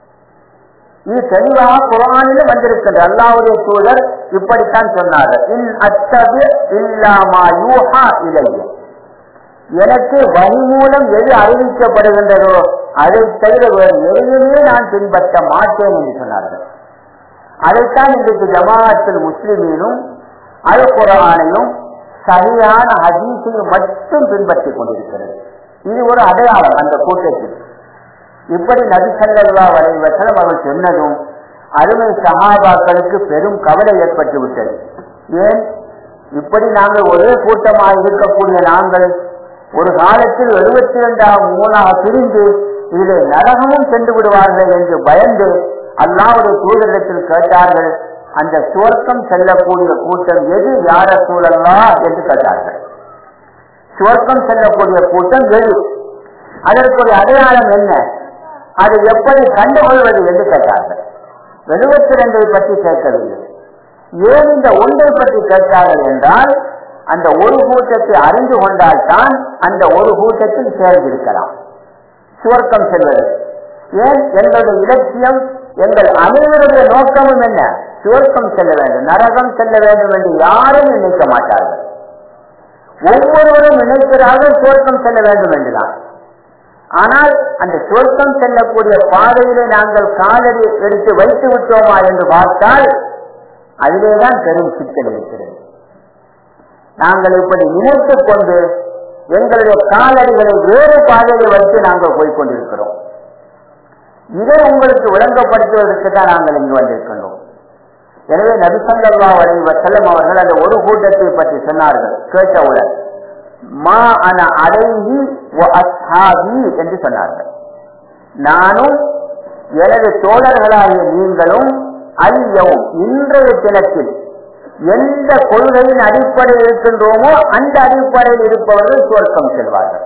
இது தெளிவாக குரானில் வந்திருக்கின்ற அல்லாவுடைய சூழல் இப்படித்தான் சொன்னார்கள் இன் அத்தது இல்லாமா யூஹா இலைய எனக்கு வழி மூலம் எது அறிவிக்கப்படுகின்றதோ அதை தவிர வேறு எதையுமே நான் பின்பற்ற மாட்டேன் என்று சொன்னார்கள் அதைத்தான் இன்றைக்கு ஜமாஅத்தில் முஸ்லிமீனும் அல் குரானையும் சரியான ஹதீஸையும் மட்டும் பின்பற்றிக் கொண்டிருக்கிறது இது ஒரு அடையாளம் அந்த கூட்டத்தில் இப்படி நபி சல்லா வரைவசலம் அவர் சொன்னதும் அருமை சகாபாக்களுக்கு பெரும் கவலை ஏற்பட்டு விட்டது ஏன் இப்படி நாங்கள் ஒரே கூட்டமாக இருக்கக்கூடிய நாங்கள் ஒரு காலத்தில் எழுபத்தி இரண்டாம் மூணாக பிரிந்து இதிலே நரகமும் சென்று விடுவார்கள் என்று பயந்து அல்லாவுடைய தூதரிடத்தில் கேட்டார்கள் அந்த சுவர்க்கம் செல்லக்கூடிய கூட்டம் எது யார சூழல்லா என்று கேட்டார்கள் சுவர்க்கம் செல்லக்கூடிய கூட்டம் எது அதற்குரிய அடையாளம் என்ன அதை எப்படி கண்டுகொள்வது என்று கேட்டார்கள் எழுபத்தி இரண்டை பற்றி கேட்கவில்லை ஏன் இந்த ஒன்றை பற்றி கேட்டார்கள் என்றால் அந்த ஒரு கூட்டத்தை அறிந்து கொண்டால்தான் அந்த ஒரு கூட்டத்தில் சேர்ந்திருக்கலாம் சுவர்க்கம் செல்வது ஏன் எங்களுடைய இலட்சியம் எங்கள் அனைவருடைய நோக்கமும் என்ன சுவர்க்கம் செல்ல வேண்டும் நரகம் செல்ல வேண்டும் என்று யாரும் நினைக்க மாட்டார்கள் ஒவ்வொருவரும் நினைக்கிறார்கள் சுவர்க்கம் செல்ல வேண்டும் என்றுதான் ஆனால் அந்த சுவர்க்கம் செல்லக்கூடிய பாதையிலே நாங்கள் காலடி எடுத்து வைத்து விட்டோமா என்று பார்த்தால் அதிலேதான் பெரும் சிக்கல் இருக்கிறது நாங்கள் இப்படி நினைத்துக் கொண்டு எங்களுடைய காலடிகளை வேறு பாதையை வைத்து நாங்கள் போய்கொண்டிருக்கிறோம் இதை உங்களுக்கு விளங்கப்படுத்துவதற்கு தான் நாங்கள் இங்கு வந்திருக்கின்றோம் எனவே நபிசல்லா வரை செல்லம் அவர்கள் அந்த ஒரு கூட்டத்தை பற்றி சொன்னார்கள் கேட்டவுடன் மா அன அடைகி அஸ்ஹாபி என்று சொன்னார்கள் நானும் எனது தோழர்களாகிய நீங்களும் ஐயவும் இன்றைய தினத்தில் எந்த கொள்கையின் அடிப்படையில் இருக்கின்றோமோ அந்த அடிப்படையில் இருப்பவர்கள் சுவர்க்கம் செல்வார்கள்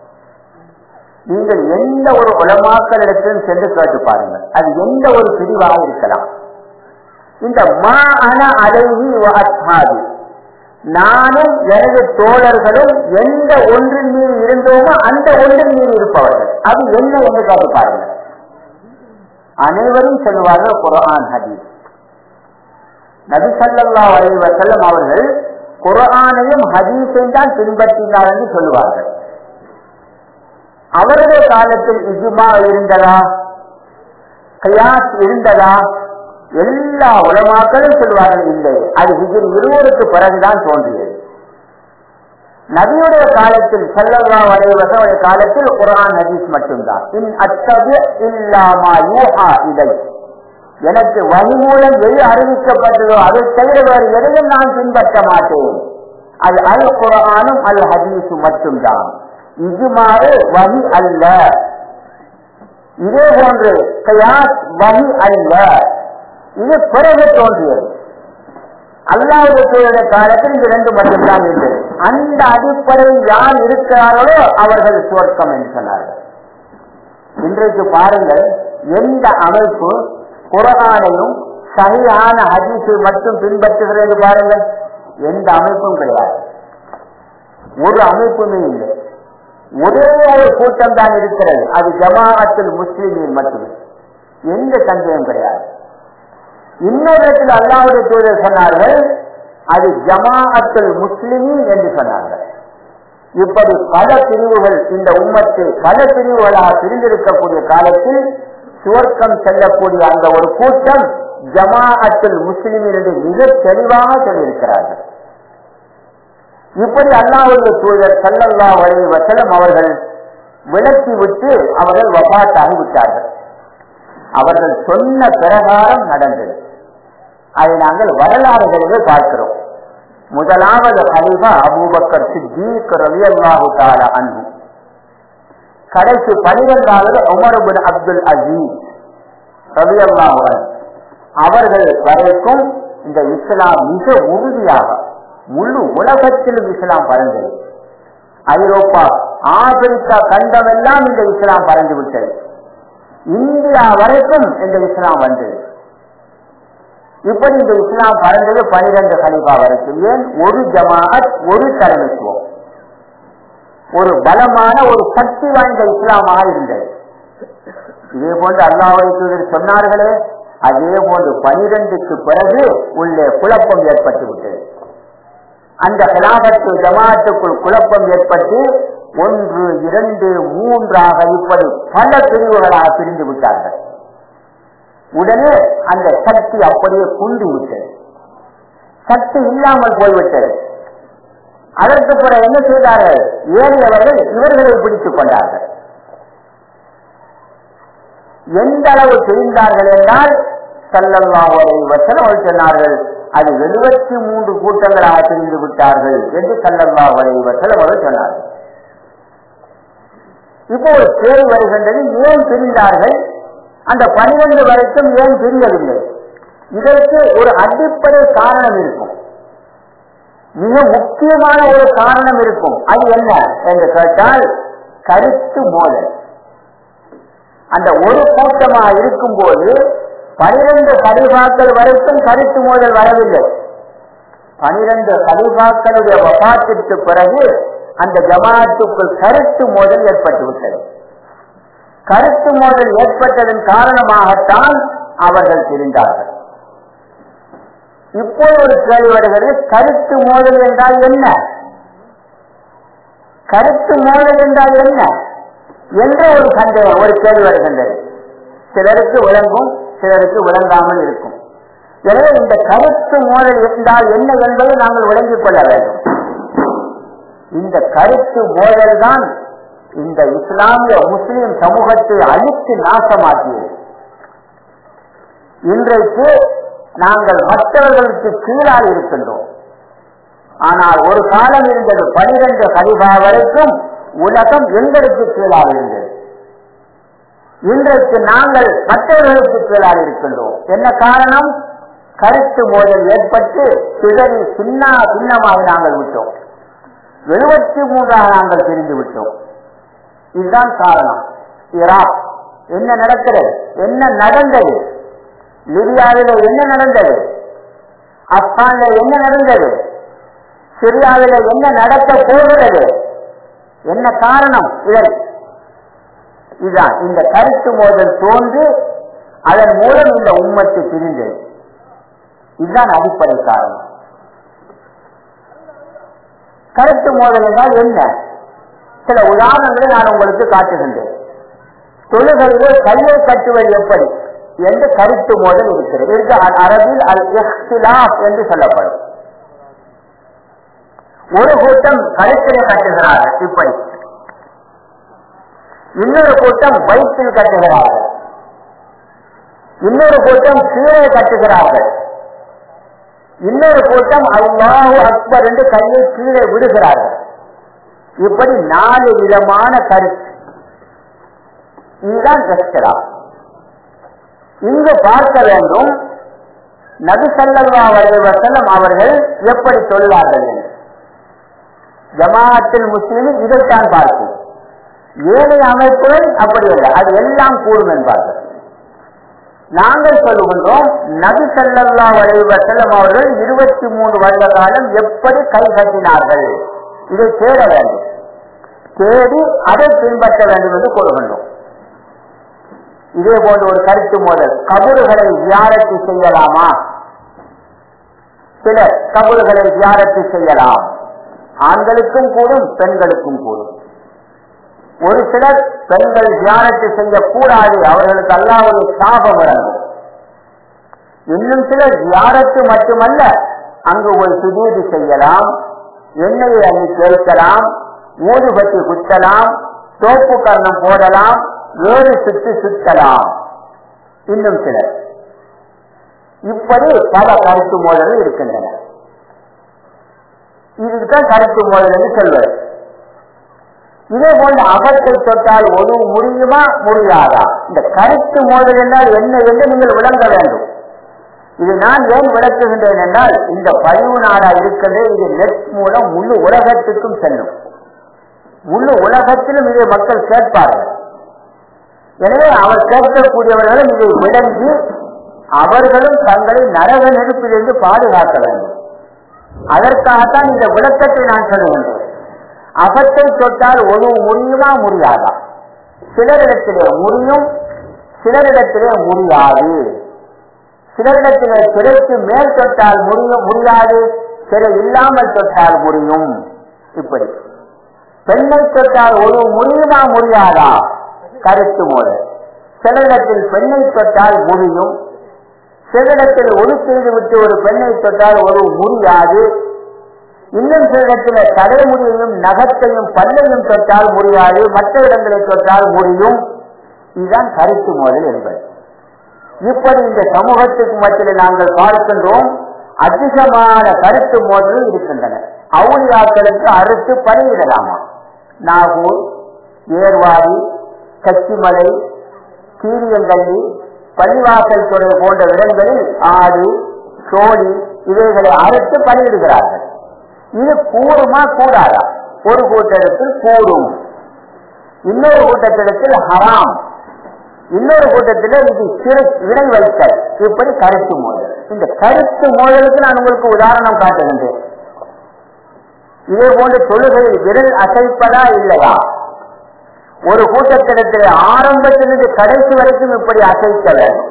நீங்கள் எந்த ஒரு உலமாக்களிடத்திலும் சென்று கேட்டு பாருங்கள் அது எந்த ஒரு பிரிவாக இருக்கலாம் இந்த மா அன அடைகி அஸ்ஹாபி நானும் எனது தோழர்களும் எந்த ஒன்றின் மீது இருந்தோமோ அந்த ஒன்றின் மீது இருப்பவர்கள் அது என்ன என்று கேட்டு பாருங்கள் அனைவரும் சொல்வார்கள் குரான் ஹதீஸ் நபி சல்லா அலைஹி வஸல்லம் அவர்கள் குரானையும் ஹதீஸையும் தான் பின்பற்றினார் என்று சொல்லுவார்கள் அவருடைய காலத்தில் இஜுமா இருந்ததா கயாஸ் இருந்ததா எல்லா உலமாக்களும் சொல்வார்கள் இல்லை அது ஹிஜிரி இருவருக்கு பிறகுதான் தோன்றியது நபியுடைய காலத்தில் செல்லல்லா வரைவசனுடைய காலத்தில் குரான் ஹதீஸ் மட்டும்தான் இன் அத்தகு இல்லாமா யூஹா இதை எனக்கு வழி மூலம் எது அறிவிக்கப்பட்டதோ அதை தவிர வேறு எதையும் நான் பின்பற்ற மாட்டேன் அது அல் குரானும் அல் ஹதீஸும் மட்டும்தான் இஜுமாறு வகி அல்ல இதே போன்று கயாஸ் வகி அல்ல இது பிறகு தோன்றியது அல்லாவுடைய காலத்தில் இது ரெண்டு மட்டும்தான் இருந்தது அந்த அடிப்படையில் யார் இருக்கிறார்களோ அவர்கள் சுவர்க்கம் என்று சொன்னார்கள் இன்றைக்கு பாருங்கள் எந்த அமைப்பு குரகானையும் சரியான ஹதீஸை மட்டும் பின்பற்றுகிறது பாருங்கள் எந்த அமைப்பும் கிடையாது ஒரு அமைப்புமே இல்லை ஒரே ஒரு கூட்டம் தான் இருக்கிறது அது ஜமாஅத்தில் முஸ்லிமின் மட்டுமே எந்த சந்தேகம் கிடையாது இன்னொரு இடத்தில் அல்லாவுடைய தூதர் சொன்னார்கள் அது ஜமாஅத்துல் முஸ்லிமின் என்று சொன்னார்கள் இப்படி பல பிரிவுகள் இந்த உம்மத்து பல பிரிவுகளாக பிரிந்திருக்கக்கூடிய காலத்தில் சுவர்க்கம் செல்லக்கூடிய அந்த ஒரு கூட்டம் ஜமாஅத்துல் முஸ்லிமின் என்று மிக தெளிவாக சொல்லியிருக்கிறார்கள் இப்படி அல்லாவுடைய தூதர் சல்லல்லா வரை வசலம் அவர்கள் விளக்கி விட்டு அவர்கள் வபாத்தாகி விட்டார்கள் அவர்கள் சொன்ன பிரகாரம் நடந்தது அதை நாங்கள் வரலாறுகளிலே பார்க்கிறோம் முதலாவது ஹலிஃபா அபூபக்கர் சித்திக் ரவி அல்லாஹு தாலா அன்பு கடைசி பனிரெண்டாவது உமர்பின் அப்துல் அசீஸ் ரவி அல்லாஹு அவர்கள் வரைக்கும் இந்த இஸ்லாம் மிக உறுதியாக முழு உலகத்திலும் இஸ்லாம் பறந்தது ஐரோப்பா ஆப்பிரிக்கா கண்டம் எல்லாம் இந்த இஸ்லாம் பறந்து விட்டது இந்தியா வரைக்கும் இந்த இஸ்லாம் வந்தது இப்படி இந்த இஸ்லாம் பறந்தது பனிரெண்டு கலிபா வரைக்கும் ஏன் ஒரு ஜமாஅத் ஒரு தலைமைத்துவம் ஒரு பலமான ஒரு சக்தி வாய்ந்த இஸ்லாமாக இருந்தது இதே போன்று அல்லாவை சொன்னார்களே அதே போன்று பனிரெண்டுக்கு பிறகு உள்ளே குழப்பம் ஏற்பட்டு விட்டது அந்த கலாபத்து ஜமாத்துக்குள் குழப்பம் ஏற்பட்டு ஒன்று இரண்டு மூன்றாக இப்படி பல பிரிவுகளாக பிரிந்து விட்டார்கள் உடனே அந்த சக்தி அப்படியே குண்டு விட்டது சக்தி இல்லாமல் போய்விட்டது அதற்கு பிறகு என்ன செய்தார்கள் ஏறியவர்கள் இவர்களை பிடித்துக் கொண்டார்கள் எந்த அளவு தெரிந்தார்கள் என்றால் சல்லல்லாஹுவை வசனம் சொன்னார்கள் அது எழுபத்தி மூன்று கூட்டங்களாக பிரிந்து விட்டார்கள் என்று சல்லல்லாஹுவை வசனம் அவர்கள் சொன்னார்கள் இப்போ ஒரு கேள்வி வருகின்றது ஏன் பிரிந்தார்கள் அந்த பனிரெண்டு வரைக்கும் ஏன் பிரியவில்லை இதற்கு ஒரு அடிப்படை காரணம் இருக்கும் மிக முக்கியமான ஒரு காரணம் இருக்கும் அது என்ன என்று கேட்டால் கருத்து மோதல் அந்த ஒரு கூட்டமாக இருக்கும் போது பனிரெண்டு கலிபாக்கள் வரைக்கும் கருத்து மோதல் வரவில்லை பனிரெண்டு கலிபாக்களுடைய வபாத்திற்கு பிறகு அந்த ஜமாத்துக்குள் கருத்து மோதல் ஏற்பட்டுவிட்டது கருத்து மோதல் ஏற்பட்டதன் காரணமாகத்தான் அவர்கள் பிரிந்தார்கள் இப்போது ஒரு கேள்வி வருகிறது கருத்து மோதல் என்றால் என்ன கருத்து மோதல் என்றால் என்ன என்ற ஒரு சந்தேகம் ஒரு கேள்வி வருகின்றது சிலருக்கு விளங்கும் சிலருக்கு விளங்காமல் இருக்கும் எனவே இந்த கருத்து மோதல் இருந்தால் என்ன என்பதை நாங்கள் விளங்கிக் கொள்ள வேண்டும் இந்த கருத்து மோதல் தான் இந்த இஸ்லாமிய முஸ்லிம் சமூகத்தை அழித்து நாசமாக்கியது இன்றைக்கு நாங்கள் மற்றவர்களுக்கு கீழாக இருக்கின்றோம் ஆனால் ஒரு காலம் இருந்தது பனிரெண்டு கலிபா வரைக்கும் உலகம் எங்களுக்கு கீழாக இருந்தது இன்றைக்கு நாங்கள் மற்றவர்களுக்கு கீழாக இருக்கின்றோம் என்ன காரணம் கருத்து மோதல் ஏற்பட்டு சிதறி சின்ன சின்னமாக நாங்கள் விட்டோம் எழுபத்தி மூன்றாக நாங்கள் பிரிந்து விட்டோம் இதுதான் காரணம் ஈராக் என்ன நடக்கிறது என்ன நடந்தது லிபியாவில் என்ன நடந்தது ஆப்கானில் என்ன நடந்தது சிரியாவில் என்ன நடக்க போகிறது என்ன காரணம் இதற்கு இதுதான் இந்த கருத்து மோதல் தோன்றி அதன் மூலம் இந்த உம்மத்து பிரிந்தது இதுதான் அடிப்படை காரணம் கருத்து மோதல் என்றால் என்ன சில உதாரணங்களை நான் உங்களுக்கு காட்டுகின்றேன் தொழுகையிலே கையை கட்டுவது எப்படி என்று கருத்து மோதல் இருக்கிறது இதற்கு அரபில் அல் இஹ்திலாப் என்று சொல்லப்படும் ஒரு கூட்டம் கழுத்திலே கட்டுகிறார்கள் இப்படி இன்னொரு கூட்டம் வயிற்றில் கட்டுகிறார்கள் இன்னொரு கூட்டம் கீழே கட்டுகிறார்கள் இன்னொரு கூட்டம் அல்லாஹு அக்பர் என்று கையை கீழே விடுகிறார்கள் இப்படி நாலு விதமான கருத்து இதுதான் எஸ்தலாம் இங்கு பார்க்க வேண்டும் நபி சல்லா வசல்லம் அவர்கள் எப்படி தொழிலார்கள் என்று ஜமாத்தில் முஸ்லிம் இதைத்தான் பார்க்கும் ஏழை அமைப்புகள் அப்படி இல்லை அது எல்லாம் கூடும் என்பார்கள் நாங்கள் சொல்லுகின்றோம் நபி சல்லா வசல்லம் அவர்கள் இருபத்தி மூன்று வருட காலம் எப்படி கை கட்டினார்கள் இதை தேட வேண்டும் தேடி அதை பின்பற்ற வேண்டும் என்று கூறுகின்றோம் இதே போன்ற ஒரு கருத்து மோதல் கபறுகளை வியாரத்து செய்யலாமா சிலர் கபறுகளை வியாரத்து செய்யலாம் ஆண்களுக்கும் கூடும் பெண்களுக்கும் கூடும் ஒரு சிலர் பெண்கள் தியானத்தை செய்யக்கூடாது அவர்களுக்கு அல்லாவது சாபம் வழங்கும் இன்னும் சிலர் தியானத்து மட்டுமல்ல அங்கு ஒரு சுதூதி செய்யலாம் எண்ணெயை அள்ளி கேட்கலாம் ஊதுபத்தி குத்தலாம் தோப்பு கர்ணம் போடலாம் வேறு சுற்றி சுத்தலாம் இன்னும் சிலர் இப்படி பல கருத்து மோதல்கள் இருக்கின்றன இதுதான் கருத்து மோதல் என்று சொல்வது இதே போன்ற அகத்தை தொட்டால் ஒரு முடியுமா முடியாதா இந்த கருத்து மோதல் என்றால் என்ன என்று நீங்கள் விளங்க வேண்டும் இது நான் ஏன் விளக்குகின்றேன் என்றால் இந்த பதிவு நாடா இருக்கிறது இது நெட் மூலம் முழு உலகத்துக்கும் செல்லும் முழு உலகத்திலும் இதை மக்கள் கேட்பார்கள் எனவே அவர் கேட்கக்கூடியவர்களும் இதை விளங்கி அவர்களும் தங்களை நரக நெருப்பிலிருந்து பாதுகாக்க வேண்டும் அதற்காகத்தான் இந்த விளக்கத்தை நான் சொல்லுகின்றேன் அகத்தை தொட்டால் ஒரு முடியுமா முடியாதா சிலரிடத்திலே முடியும் சிலரிடத்திலே முடியாது சிலரிடத்திலே சிறைக்கு மேல் தொட்டால் முடியும் முடியாது சிறை இல்லாமல் தொட்டால் முடியும் இப்படி பெண்ணை தொட்டால் ஒரு முடியுமா முடியாதா கருத்து மோதல் சிலரிடத்தில் பெண்ணை தொட்டால் முடியும் சிலரிடத்தில் ஒளி செய்து விட்டு ஒரு பெண்ணை தொட்டால் ஒரு முடியாது இன்னும் சில இடத்துல தலைமுடியையும் நகத்தையும் பல்லையும் தொட்டால் முடியாது மற்ற இடங்களை தொட்டால் முடியும் இதுதான் கருத்து மோதல் என்பது இப்படி இந்த சமூகத்துக்கு மத்தியில் நாங்கள் பார்க்கின்றோம் அதிகமான கருத்து மோதல் இருக்கின்றன அவுளியாக்களுக்கு அறுத்து பணியிடலாமா நாகூர் ஏர்வாடி கச்சிமலை சீரியங்கல்லி பள்ளிவாசல் துறை போன்ற இடங்களில் ஆடு சோழி இவைகளை அறுத்து பணியிடுகிறார்கள் இது கூடுமா கூடாதா ஒரு கூட்டத்தில் கூடும் இன்னொரு கூட்டத்திடத்தில் ஹராம் இன்னொரு கூட்டத்தில் இது சிறு விடை வைத்தல் இப்படி கருத்து மோதல் இந்த கருத்து மோதலுக்கு நான் உங்களுக்கு உதாரணம் காட்டுகின்றேன் இதே போன்ற தொழுகையில் விரல் அசைப்பதா இல்லையா ஒரு கூட்டத்திடத்தில் ஆரம்பத்திலிருந்து கடைசி வரைக்கும் இப்படி அசைக்க வேண்டும்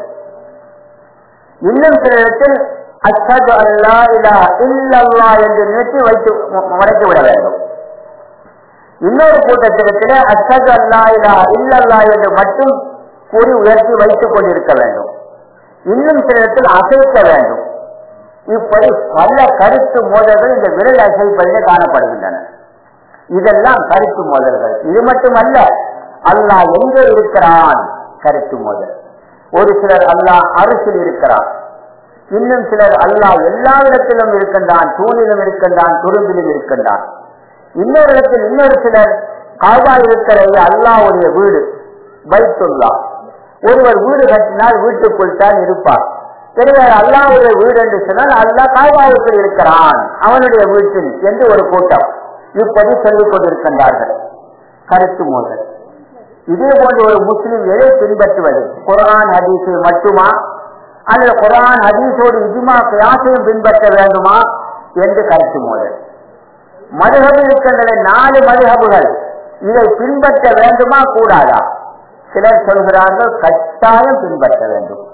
இன்னும் சில இடத்தில் அச்சது அல்லா இல்லா இல்லல்லா என்று நிறுத்தி வைத்து மறைத்து விட வேண்டும் இன்னொரு கூட்டத்திடத்தில் அச்சது அல்லா இல்லா இல்லல்லா என்று மட்டும் கூறி உயர்த்தி வைத்துக் கொண்டிருக்க வேண்டும் இன்னும் சில இடத்தில் அசைக்க வேண்டும் இப்படி பல கருத்து மோதல்கள் இந்த விரல் அசைப்பதிலே காணப்படுகின்றன இதெல்லாம் கருத்து மோதல்கள் இது மட்டுமல்ல அல்லாஹ் எங்கே இருக்கிறான் கருத்து மோதல் ஒரு சிலர் அல்லாஹ் அரசில் இருக்கிறான் இன்னும் சிலர் அல்லாஹ் எல்லா இடத்திலும் இருக்கின்றான் தூணிலும் இருக்கின்றான் துரும்பிலும் இருக்கின்றான் இன்னொரு இடத்தில் இன்னொரு சிலர் காவா இருக்கிறது அல்லாவுடைய வீடு பைத்துல்லா ஒருவர் வீடு கட்டினால் வீட்டுக்குள் தான் இருப்பார் எனவே அல்லாவுடைய வீடு என்று சொன்னால் அல்லாஹ் காவாவுக்குள் இருக்கிறான் அவனுடைய வீட்டில் என்று ஒரு கூட்டம் இப்படி சொல்லிக் கொண்டிருக்கின்றார்கள் கருத்து மோதல் இதே போன்ற ஒரு முஸ்லிம் எதை பின்பற்றுவது குரான் ஹதீஸை மட்டுமா அல்லது குரான் ஹதீஸோடு இஜுமா கியாசையும் பின்பற்ற வேண்டுமா என்று கருத்து மோதல் மதுகபு இருக்கின்றன நாலு மதுகபுகள் இதை பின்பற்ற வேண்டுமா கூடாதா சிலர் சொல்கிறார்கள் கட்டாயம் பின்பற்ற வேண்டும்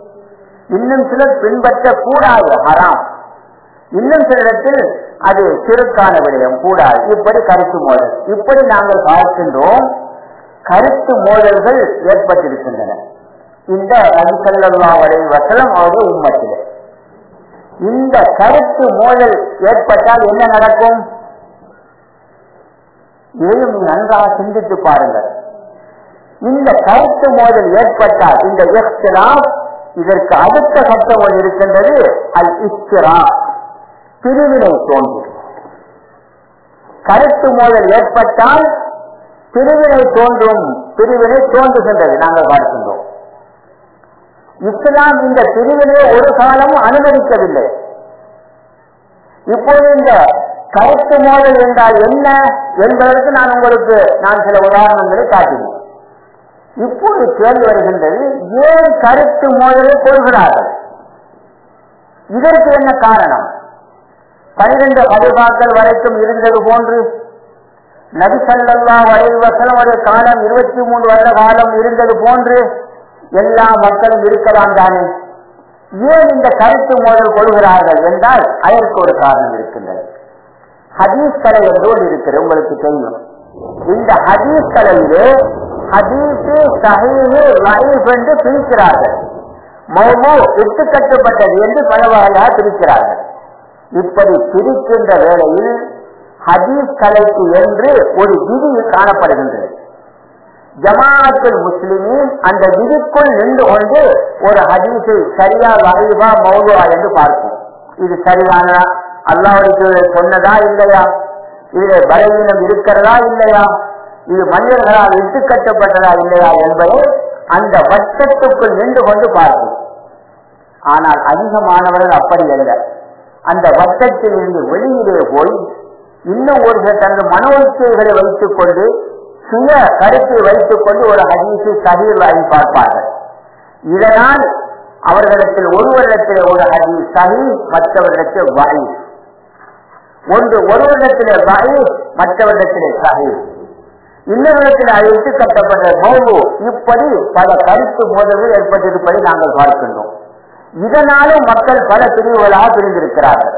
இன்னும் சிலர் பின்பற்றக்கூடாது ஹராம் இன்னும் சிலரிடத்தில் அது சிறுக்கான விடயம் கூடாது இப்படி கருத்து மோதல் இப்படி நாங்கள் பார்க்கின்றோம் கருத்து மோதல்கள் ஏற்பட்டிருக்கின்றன இந்த நபிசல்லா வரை வசலம் அவருடைய உண்மத்திலே இந்த கருத்து மோதல் ஏற்பட்டால் என்ன நடக்கும் இதையும் நன்றாக சிந்தித்து பாருங்கள் இந்த கருத்து மோதல் ஏற்பட்டால் இந்த எக்ஸ்டிராப் இதற்கு அடுத்த சட்டம் ஒன்று இருக்கின்றது அல் இஸ்திரா பிரிவினை தோன்றும் கருத்து மோதல் ஏற்பட்டால் பிரிவினை தோன்றும் பிரிவினை தோன்றுகின்றது நாங்கள் பார்க்கின்றோம் இஸ்லாம் இந்த பிரிவினையை ஒரு காலமும் அனுமதிக்கவில்லை இப்போது இந்த கருத்து மோதல் என்றால் என்ன என்பதற்கு நான் உங்களுக்கு நான் சில உதாரணங்களை காட்டினேன் இப்போது கேள்வி வருகின்றது ஏன் கருத்து மோதலை கொள்கிறார்கள் இதற்கு என்ன காரணம் பனிரெண்டு பதிவாக்கள் வரைக்கும் இருந்தது போன்று நபிசல்லா வசலமுடைய காலம் இருபத்தி மூன்று வருட காலம் இருந்தது போன்று எல்லா மக்களும் இருக்கலாம் தானே ஏன் இந்த கருத்து மோதல் கொள்கிறார்கள் என்றால் அதற்கு ஒரு காரணம் இருக்கின்றது ஹதீஸ் கலை என்று ஒன்று இருக்கிறது உங்களுக்கு தெரியும் இந்த ஹதீஸ் கலையிலே ஹதீஸு சஹீஹு லைஃப் என்று பிரிக்கிறார்கள் மௌமோ இட்டு கட்டுப்பட்டது என்று பல வகையாக பிரிக்கிறார்கள் இப்படி பிரிக்கின்ற வேளையில் ஹதீஸ் கலைக்கு என்று ஒரு விதி காணப்படுகின்றது ஜமாஅத்துல் முஸ்லிமின் அந்த விதிக்குள் நின்று கொண்டு ஒரு ஹதீஸை சரியா வகைவா மௌதுவா என்று பார்ப்போம் இது சரிதானா அல்லாவுக்கு சொன்னதா இல்லையா இதுல பலவீனம் இருக்கிறதா இல்லையா இது மனிதர்களால் இட்டு கட்டப்பட்டதா இல்லையா என்பதை அந்த வட்டத்துக்குள் நின்று கொண்டு பார்ப்போம் ஆனால் அதிகமானவர்கள் அப்படி அல்ல அந்த வட்டத்தில் இருந்து வெளியிலே போய் இன்னும் ஒரு சில தனது மனோச்சைகளை வைத்துக் கொண்டு சுய கருத்தை வைத்துக் கொண்டு ஒரு ஹதீஸை சகிலாகி பார்ப்பார்கள் இதனால் அவர்களிடத்தில் ஒருவரிடத்தில் ஒரு ஹதீஸ் சஹி மற்றவரிடத்தில் வாயு ஒன்று ஒருவரிடத்திலே வாயு மற்றவரிடத்திலே சஹி இன்னொருடத்தில் அழைத்து கட்டப்பட்ட நோவு இப்படி பல கருத்து மோதல்கள் ஏற்பட்டிருப்பதை நாங்கள் பார்க்கின்றோம் இதனாலும் மக்கள் பல பிரிவுகளாக பிரிந்திருக்கிறார்கள்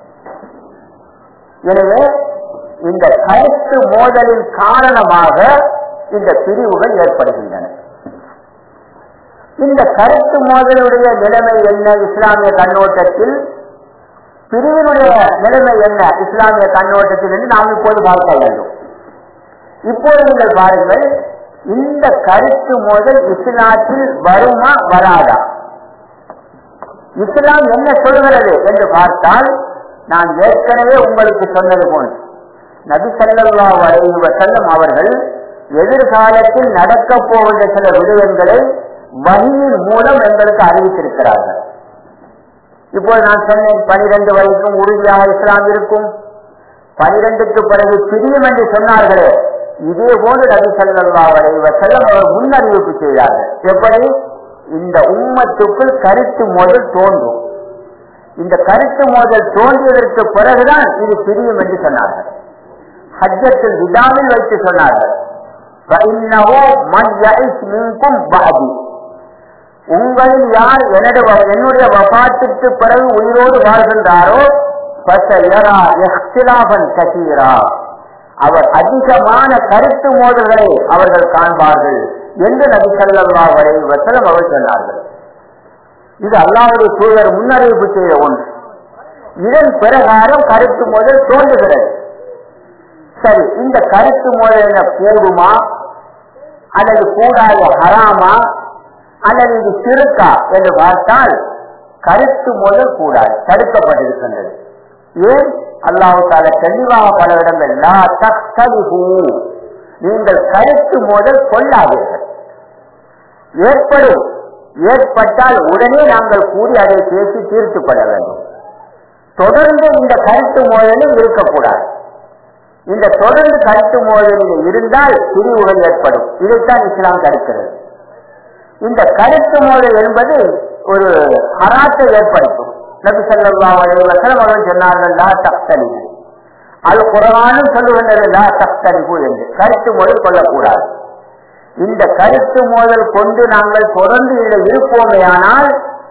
எனவே இந்த கருத்து மோதலின் காரணமாக இந்த பிரிவுகள் ஏற்படுகின்றன இந்த கருத்து மோதலுடைய நிலைமை என்ன இஸ்லாமிய கண்ணோட்டத்தில் பிரிவினுடைய நிலைமை என்ன இஸ்லாமிய கண்ணோட்டத்தில் என்று நாம் இப்போது பார்க்க வேண்டும் இப்போது நீங்கள் பாருங்கள் இந்த கருத்து மோதல் இஸ்லாத்தில் வருமா வராதா இஸ்லாம் என்ன சொல்கிறது என்று பார்த்தால் நான் ஏற்கனவே உங்களுக்கு சொன்னது போல் நபி சல்லா வரைவ செல்லும் அவர்கள் எதிர்காலத்தில் நடக்கப் போகின்ற சில விடயங்களை வழியின் மூலம் எங்களுக்கு அறிவித்திருக்கிறார்கள் இப்போது நான் சொன்னேன் பனிரெண்டு வரைக்கும் உறுதியாக இஸ்லாம் இருக்கும் பனிரெண்டுக்கு பிறகு பிரியும் என்று சொன்னார்களே இதே போன்று நபி சல்லா வரைவ செல்லம் அவர் முன்னறிவிப்பு செய்தார்கள் எப்படி இந்த உம்மத்துக்குள் கருத்து மோதல் தோன்றும் இந்த கருத்து மோதல் தோன்றியதற்கு பிறகுதான் இது பிரியும் என்று சொன்னார்கள் ஹஜ்ஜத்தில் விடாவில் வைத்து சொன்னார்கள் உங்களில் யார் என்னுடைய வபாத்திற்கு பிறகு உயிரோடு வாழ்கின்றாரோ கசீரா அவர் அதிகமான கருத்து மோதல்களை அவர்கள் காண்பார்கள் என்று நபி சல்லா வரை வசலம் அவர் சொன்னார்கள் இது அல்லாவுடைய தூதர் முன்னறிவிப்பு செய்த ஒன்று இதன் பிரகாரம் கருத்து மோதல் தோன்றுகிறது சரி இந்த கருத்து மோதல் என்ன கூடுமா அல்லது கூடாத ஹராமா அல்லது இது சிறுக்கா என்று பார்த்தால் கருத்து மோதல் கூடாது தடுக்கப்பட்டிருக்கின்றது ஏன் அல்லாஹு தால தெளிவாக பல இடங்கள் நீங்கள் கருத்து மோதல் கொள்ளாதீர்கள் ஏற்படும் ஏற்பட்டால் உடனே நாங்கள் கூறி அதை பேசி தீர்த்துப்பட வேண்டும் தொடர்ந்து இந்த கருத்து மோதலில் இருக்கக்கூடாது இந்த தொடர்ந்து கருத்து மோதலில் இருந்தால் பிரிவுகள் ஏற்படும் இதைத்தான் இஸ்லாம் தடுக்கிறது இந்த கருத்து மோதல் என்பது ஒரு ஹராத்தை ஏற்படுத்தும் நபி சொல்லா அவர்கள் சொன்னார்கள் லா தக்தலிபு அது குரானும் சொல்லுகின்றது லா தக்தலிபு என்று கருத்து மோதல் கொள்ளக்கூடாது இந்த கருத்து மோதல் கொண்டு நாங்கள் தொடர்ந்து இதில் இருப்போமே ஆனால்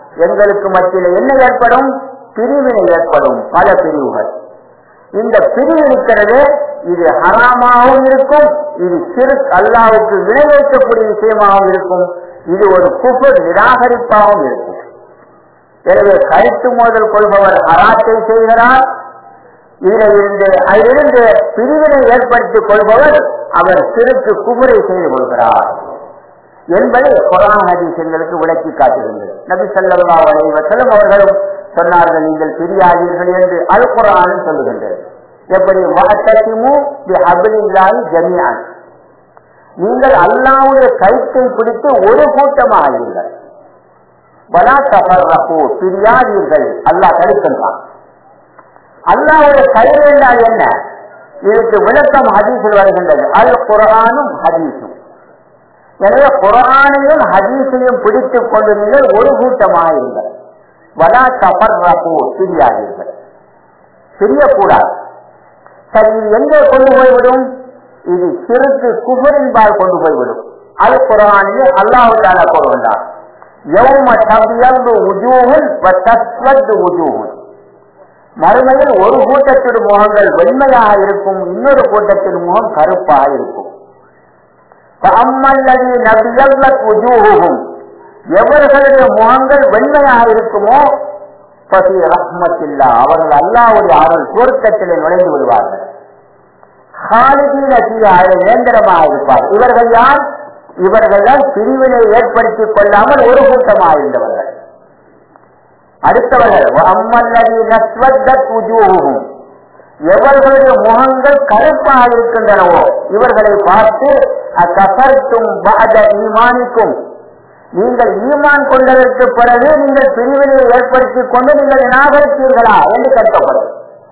எங்களுக்கு மத்தியில் என்ன ஏற்படும் பிரிவினை ஏற்படும் பல பிரிவுகள் இந்த பிரிவு இருக்கிறது இது ஹராமாகவும் இருக்கும் இது சிறு அல்லாவுக்கு வினை வைக்கக்கூடிய விஷயமாகவும் இருக்கும் இது ஒரு குபர் நிராகரிப்பாகவும் இருக்கும் எனவே கருத்து மோதல் கொள்பவர் ஹராத்தை செய்கிறார் இதில் இருந்து அதிலிருந்து பிரிவினை ஏற்படுத்திக் கொள்பவர் அவர் சிறுக்கு குமுறை செய்து கொள்கிறார் என்பதை குரான் ஹதீஸ் எங்களுக்கு விளக்கி காட்டுகின்றது நபி சல்லா அலைவசலம் அவர்களும் சொன்னார்கள் நீங்கள் பிரியாதீர்கள் என்று அல் குரானும் சொல்லுகின்றது எப்படி மகத்தசிமு அபிலில்லாஹி ஜமியான் நீங்கள் அல்லாவுடைய கயிற்றை பிடித்து ஒரு கூட்டமாக ஆகிறீர்கள் வலா தபர்ரகு பிரியாதீர்கள் அல்லாஹ் தடுக்கின்றான் அல்லாவுடைய கயிறு என்றால் என்ன இதுக்கு விளக்கம் ஹதீஸில் வருகின்றது அல் குரானும் ஹதீஸும் எனவே குரானையும் ஹதீஸையும் பிடித்துக் கொண்டு நீங்கள் ஒரு கூட்டமாக இருங்கள் வலா தபர்ரகு பிரியாதீர்கள் பிரியக்கூடாது சரி இது எங்கே கொண்டு போய்விடும் இது சிறுக்கு குபரின்பால் கொண்டு போய்விடும் அது குரானிலே அல்லாஹால கூறுகின்றார் யௌம தபியந்து உஜூகுன் தஸ்வது உஜூகுன் மறுமையில் ஒரு கூட்டத்தின் முகங்கள் வெண்மையாக இருக்கும் இன்னொரு கூட்டத்தின் முகம் கருப்பாக இருக்கும் அம்மல்லதி நபியல்லத் உஜூகுகும் எவர்களுடைய முகங்கள் வெண்மையாக இருக்குமோ பசி ரஹ்மத்தில்லா அவர்கள் அல்லாவுடைய அருள் சுவர்க்கத்திலே நுழைந்து விடுவார்கள் நிரந்தரமாக இருப்பார் இவர்கள் யார் இவர்கள் தான் பிரிவினை ஏற்படுத்திக் கொள்ளாமல் ஒரு கூட்டமாக இருந்தவர்கள் அடுத்தவர்கள் எவர்களுடைய முகங்கள் கருப்பாக இருக்கின்றனவோ இவர்களை பார்த்து அக்கசர்த்தும் ஈமானிக்கும் நீங்கள் ஈமான் கொண்டதற்கு பிறகு நீங்கள் பிரிவினை ஏற்படுத்திக் கொண்டு நீங்கள் நிராகரித்தீர்களா என்று கேட்கப்படும்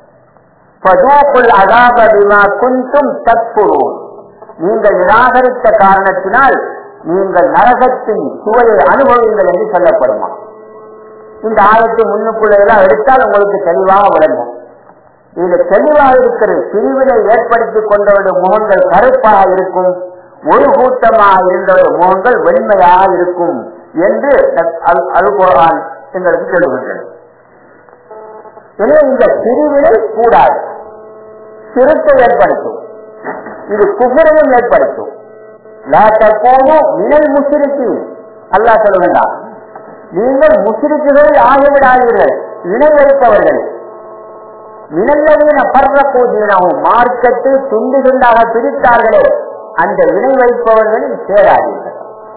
குந்தும் தற்புரும் நீங்கள் நிராகரித்த காரணத்தினால் நீங்கள் நரகத்தின் சுவையை அனுபவிங்கள் என்று சொல்லப்படுமா இந்த ஆயத்தை முன்னுக்குள்ளெல்லாம் எடுத்தால் உங்களுக்கு தெளிவாக விளங்கும் இதுல தெளிவாக இருக்கிற பிரிவினை ஏற்படுத்திக் கொண்டவருடைய முகங்கள் கருப்பாக இருக்கும் ஒரு கூட்டமாக இருந்தவருடைய முகங்கள் வெண்மையாக இருக்கும் என்று அல் குரான் எங்களுக்கு சொல்லுகின்றது எனவே இந்த பிரிவினை கூடாது சிறுத்தை ஏற்படுத்தும் இது குபரையும் ஏற்படுத்தும் மினல் முசிரிக்கு அல்லா சொல்ல வேண்டாம் நீங்கள் முசிரிக்குகள் ஆகிவிடாதீர்கள் இணை வைப்பவர்கள் மினல்லவீன பர்ற பூஜீனவும் மார்க்கத்தை துண்டு துண்டாக பிரித்தார்களே அந்த இணை வைப்பவர்களில் சேராதீர்கள்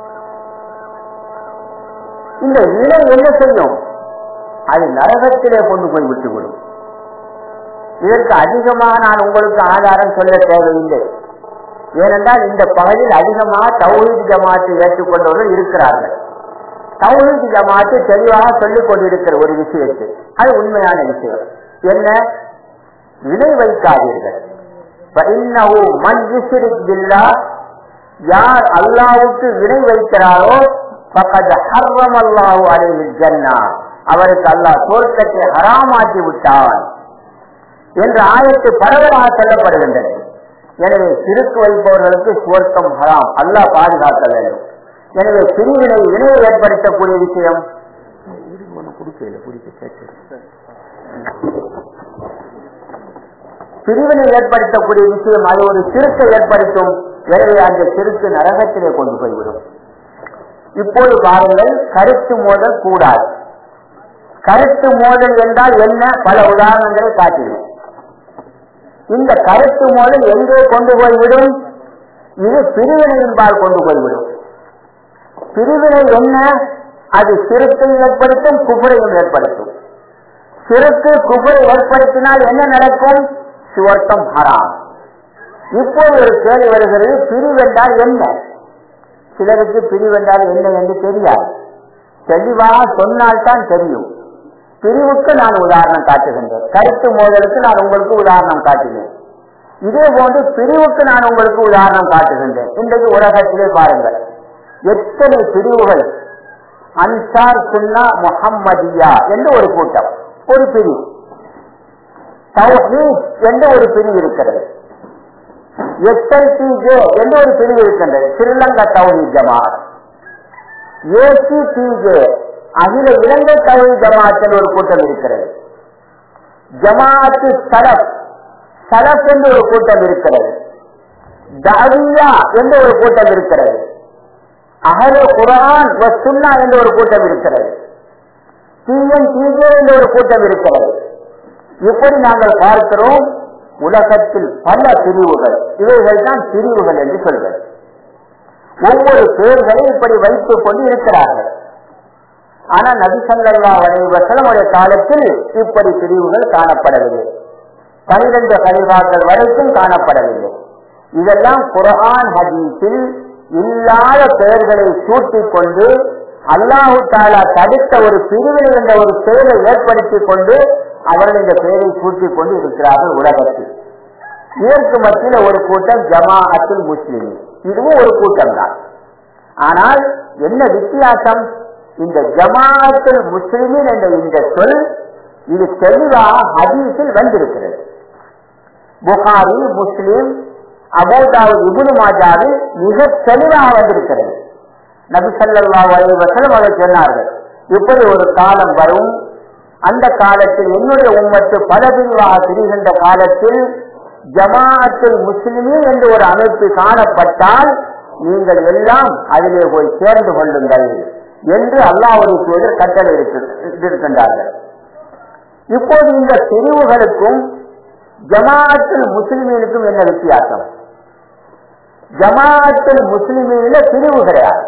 இந்த இணை என்ன செய்யும் அது நரகத்திலே கொண்டு போய் விட்டுவிடும் இதற்கு அதிகமாக நான் உங்களுக்கு ஆதாரம் சொல்ல தேவையில்லை ஏனென்றால் இந்த பகுதியில் அதிகமாக தௌஹீத் ஜமாத்தை ஏற்றுக்கொண்டவர்கள் இருக்கிறார்கள் தௌஹீத் ஜமாத்து தெளிவாக சொல்லிக் கொண்டிருக்கிற ஒரு விஷயத்தை அது உண்மையான விஷயம் என்ன இணை வைக்காதீர்கள் யார் அல்லாவுக்கு இணை வைக்கிறாரோ அல்லாஹு அலையில் ஜன்னா அவருக்கு அல்லாஹ் தோற்கத்தை ஹராமாக்கி விட்டான் என்ற ஆயத்து பரவலாக சொல்லப்படுகின்றது எனவே சிறுக்கு வைப்பவர்களுக்கு சுவர்க்கம் ஹராம் அல்லாஹ் பாதுகாக்க வேண்டும் எனவே பிரிவினை இணையை ஏற்படுத்தக்கூடிய விஷயம் பிரிவினை ஏற்படுத்தக்கூடிய விஷயம் அது ஒரு சிறுக்கை ஏற்படுத்தும் எனவே அந்த சிறுக்கு நரகத்திலே கொண்டு போய்விடும் இப்போது பாருங்கள் கருத்து மோதல் கூடாது கருத்து மோதல் என்றால் என்ன பல உதாரணங்களை காட்டினோம் இந்த கருத்து மோதல் எங்கே கொண்டு போய்விடும் இது பிரிவினையின்பால் கொண்டு போய்விடும் பிரிவினை என்ன அது சிறுத்தை ஏற்படுத்தும் குபரையும் ஏற்படுத்தும் சிறுக்கு குபரை ஏற்படுத்தினால் என்ன நடக்கும் சுவர்த்தம் ஹராம் இப்போது ஒரு கேள்வி வருகிறது பிரிவென்றால் என்ன சிலருக்கு பிரிவென்றால் என்ன என்று தெரியாது தெளிவாக சொன்னால்தான் தெரியும் பிரிவுக்கு நான் உதாரணம் காட்டுகின்றேன் கருத்து மோதலுக்கு நான் உங்களுக்கு உதாரணம் காட்டினேன் இதே போன்று பிரிவுக்கு நான் உங்களுக்கு உதாரணம் காட்டுகின்றேன் இன்றைக்கு உலகத்திலே பாருங்கள் எத்தனை பிரிவுகள் அன்சார் சுன்னா முஹம்மதியா என்று ஒரு கூட்டம் ஒரு பிரிவு தௌஹீத் என்று ஒரு பிரிவு இருக்கிறது எஸ்எல்பிஜே என்று ஒரு பிரிவு இருக்கின்றது ஸ்ரீலங்கா தௌஹீத் ஜமாத் ஏசிபிஜே அகில இலங்கை தகுதி ஜமாத்தில் ஒரு கூட்டம் இருக்கிறது ஜமாத்து சலப் சலப் என்று ஒரு கூட்டம் இருக்கிறது தாவியா என்று ஒரு கூட்டம் இருக்கிறது அகல குரான் சுன்னா என்று ஒரு கூட்டம் இருக்கிறது டிஎன் டிஜே என்று ஒரு கூட்டம் இருக்கிறது இப்படி நாங்கள் பார்க்கிறோம் உலகத்தில் பல பிரிவுகள் இவைகள் தான் பிரிவுகள் என்று சொல்வது ஒவ்வொரு பேர்களை இப்படி வைத்துக் கொண்டு இருக்கிறார்கள் ஆனா நபிசல்லா வசலமுடைய காலத்தில் இப்படி பிரிவுகள் காணப்படவில்லை பனிரெண்டு கலிவாக்கள் வரைக்கும் காணப்படவில்லை இதெல்லாம் குரான் ஹதீஸில் இல்லாத பெயர்களை சூட்டிக் கொண்டு அல்லாஹு தாலா தடுத்த ஒரு பிரிவினை என்ற ஒரு பெயரை ஏற்படுத்திக் கொண்டு அவர்கள் இந்த பெயரை சூட்டிக் கொண்டு இருக்கிறார்கள் உலகத்தில் இதற்கு மத்தியில் ஒரு கூட்டம் ஜமாஅத்துல் முஸ்லிம் இதுவும் ஒரு கூட்டம் தான் ஆனால் என்ன வித்தியாசம் இந்த ஜமாஅத்துல் முஸ்லிமின் என்ற இந்த சொல் இது தெளிவாக ஹதீஸில் வந்திருக்கிறது புகாரி முஸ்லிம் அபோதாவு இபுனு மாஜாவில் மிக தெளிவாக வந்திருக்கிறது நபி சல்லா வசலம் அதை சொன்னார்கள் இப்படி ஒரு காலம் வரும் அந்த காலத்தில் என்னுடைய உம்மத்து பல பிரிவாக பிரிகின்ற காலத்தில் ஜமாஅத்தில் முஸ்லிமே என்று ஒரு அமைப்பு காணப்பட்டால் நீங்கள் எல்லாம் அதிலே போய் சேர்ந்து கொள்ளுங்கள் என்று அல்லாவுடைய தூதர் கட்டளை இருக்கின்றார்கள் இப்போது இந்த பிரிவுகளுக்கும் ஜமாஅத்தில் முஸ்லிமீனுக்கும் என்ன வித்தியாசம் ஜமாஅத்தில் முஸ்லிமீனில பிரிவு கிடையாது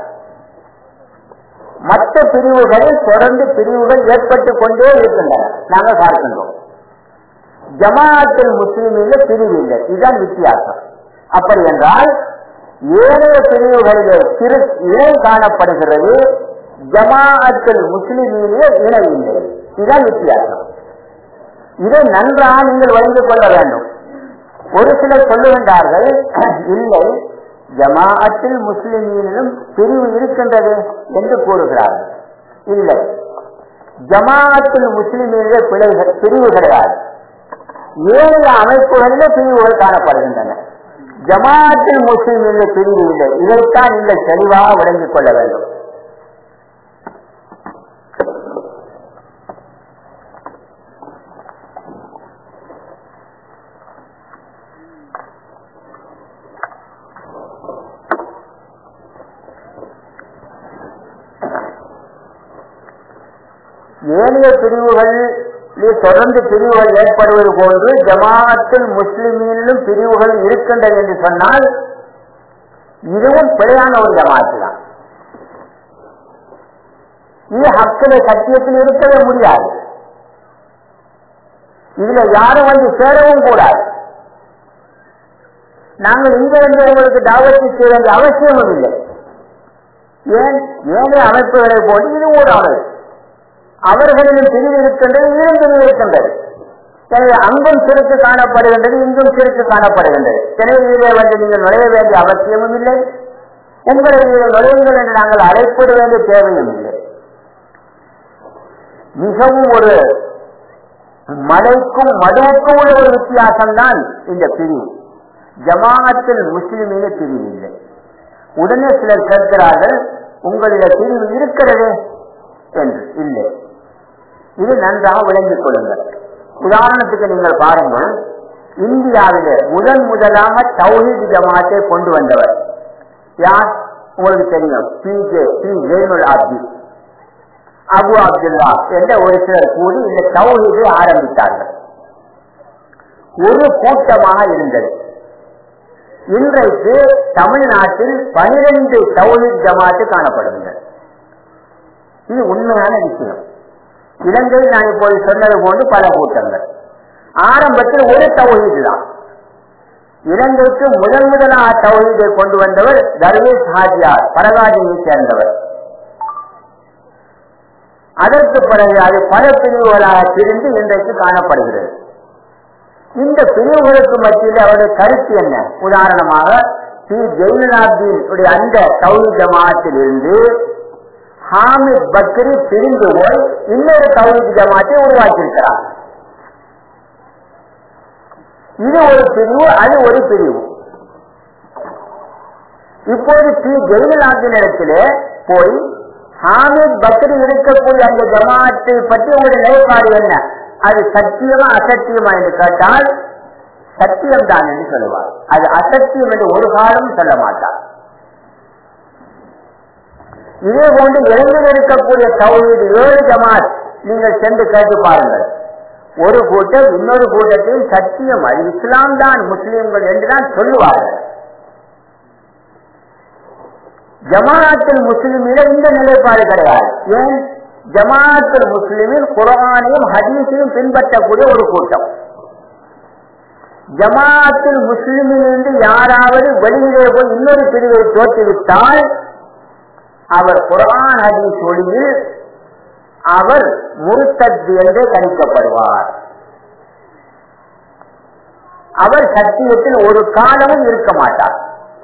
மற்ற பிரிவுகளில் தொடர்ந்து பிரிவுகள் ஏற்பட்டுக் கொண்டே இருக்கின்றன நாங்கள் பார்க்கின்றோம் ஜமாஅத்தில் முஸ்லிமில பிரிவு இல்லை இதுதான் வித்தியாசம் அப்படி என்றால் ஏனைய பிரிவுகளிலே சிறு இணை காணப்படுகிறது ஜமாஅத்தில் முஸ்லிமிலே இணை இல்லை இதுதான் வித்தியாசம் இதை நன்றாக நீங்கள் வழங்கி கொள்ள வேண்டும் ஒரு சிலர் சொல்லுகின்றார்கள் இல்லை ஜமாஅத்தில் முஸ்லிமீனிலும் பிரிவு இருக்கின்றது என்று கூறுகிறார்கள் இல்லை ஜமாஅத்தில் முஸ்லிமீனிலே பிழைகள் பிரிவு கிடையாது ஏனைய அமைப்புகளிலே பிரிவுகள் காணப்படுகின்றன ஜமாஅத்தில் முஸ்லிமிலே பிரிவு இல்லை இதைத்தான் நீங்கள் தெளிவாக விளங்கிக் கொள்ள வேண்டும் ஏனைய பிரிவுகள் தொடர்ந்து பிரிவுகள் ஏற்படுவது போன்று ஜமாஅத்தில் முஸ்லிமீனிலும் பிரிவுகள் இருக்கின்றது என்று சொன்னால் இதுவும் பிழையான ஒரு ஜமாத்து தான் இது ஹக்கில சத்தியத்தில் இருக்கவே முடியாது இதுல யாரும் வந்து சேரவும் கூடாது நாங்கள் இங்க வந்து உங்களுக்கு தாவத்தி செய்ய வேண்டிய அவசியமும் இல்லை ஏன் ஏனைய அமைப்புகளை போட்டு இது ஒரு அமைப்பு அவர்களிலும் பிரிவு இருக்கின்றது இதிலும் பிரிவு இருக்கின்றது எனவே அங்கும் சிறுக்கு காணப்படுகின்றது இங்கும் சிறுக்கு காணப்படுகின்றது எனவே இதிலே வந்து நீங்கள் நுழைய வேண்டிய அவசியமும் இல்லை உங்களை இதில் நுழையுங்கள் என்று நாங்கள் அழைப்பிட வேண்டிய தேவையும் இல்லை மிகவும் ஒரு மலைக்கும் மதுவுக்கும் உள்ள ஒரு வித்தியாசம் தான் இந்த பிரிவு ஜமாஅத்தில் முஸ்லிமின பிரிவு இல்லை உடனே சிலர் கேட்கிறார்கள் உங்களுடைய பிரிவு இருக்கிறது என்று இல்லை இது நன்றாக விளங்கிக் கொள்ளுங்கள் உதாரணத்துக்கு நீங்கள் பாருங்கள் இந்தியாவிலே முதன் முதலாக தௌஹீத் ஜமாத்தை கொண்டு வந்தவர் யார் உங்களுக்கு தெரியும் பி ஜே பி ஜெயினுல் ஆப்தி அபு அப்துல்லா என்ற ஒரு சிலர் கூடி இந்த தௌஹீதை ஆரம்பித்தார்கள் ஒரு கூட்டமாக இருந்தது இன்றைக்கு தமிழ்நாட்டில் பனிரெண்டு தௌஹீத் ஜமாத்து காணப்படுகின்றன இது உண்மையான விஷயம் இலங்கையில் நான் இப்போது சொன்னது போன்று பல கூட்டங்கள் ஆரம்பத்தில் ஒரு தௌஹீது தான் இலங்கைக்கு முதன் முதலாக தௌஹீதை கொண்டு வந்தவர் தர்வேஷ் ஹாஜியார் பரகாஜியை சேர்ந்தவர் அதற்கு பிறகு அது பல பிரிவுகளாக பிரிந்து இன்றைக்கு காணப்படுகிறது இந்த பிரிவுகளுக்கு மத்தியில் அவருடைய கருத்து என்ன உதாரணமாக ஸ்ரீ ஜெயினாப்தீன் அந்த தௌஹி ஜமாத்தில் இருந்து ஹாமித் பக்ரி பிரிந்து போய் இன்னொரு தௌஹீத் ஜமாத்தை உருவாக்கியிருக்கிறார் இது ஒரு பிரிவு அது ஒரு பிரிவு இப்போது ஸ்ரீ ஜெயினாப்தின் இடத்திலே போய் ஹாமித் பக்ரி இருக்கக்கூடிய அந்த ஜமாத்தை பற்றி உங்களுடைய நிலைப்பாடு என்ன அது சத்தியமா அசத்தியமா என்று கேட்டால் சத்தியம் தான் என்று சொல்லுவார் அது அசத்தியம் என்று ஒரு காலம் சொல்ல மாட்டார் இதே போன்று இளைஞர் இருக்கக்கூடிய தௌஹீது ஏழு ஜமாத் நீங்கள் சென்று கேட்டு பாருங்கள் ஒரு கூட்டம் இன்னொரு கூட்டத்தையும் சத்தியம் அது இஸ்லாம் தான் முஸ்லிம்கள் என்றுதான் சொல்லுவார்கள் ஜமாஅத்தில் முஸ்லிமில இந்த நிலைப்பாடு கிடையாது ஏன் ஜமாஅத்தில் முஸ்லிமில் குரானையும் ஹதீஸையும் பின்பற்றக்கூடிய ஒரு கூட்டம் ஜமாஅத்தில் முஸ்லிமிலிருந்து யாராவது வெளியிலே போய் இன்னொரு பிரிவை தோற்றுவிட்டால் அவர் குரான் ஹதீஸ் ஒளியில் அவர் முருத்தத்து என்று கணிக்கப்படுவார் அவர் சத்தியத்தில் ஒரு காலமும் இருக்க மாட்டார்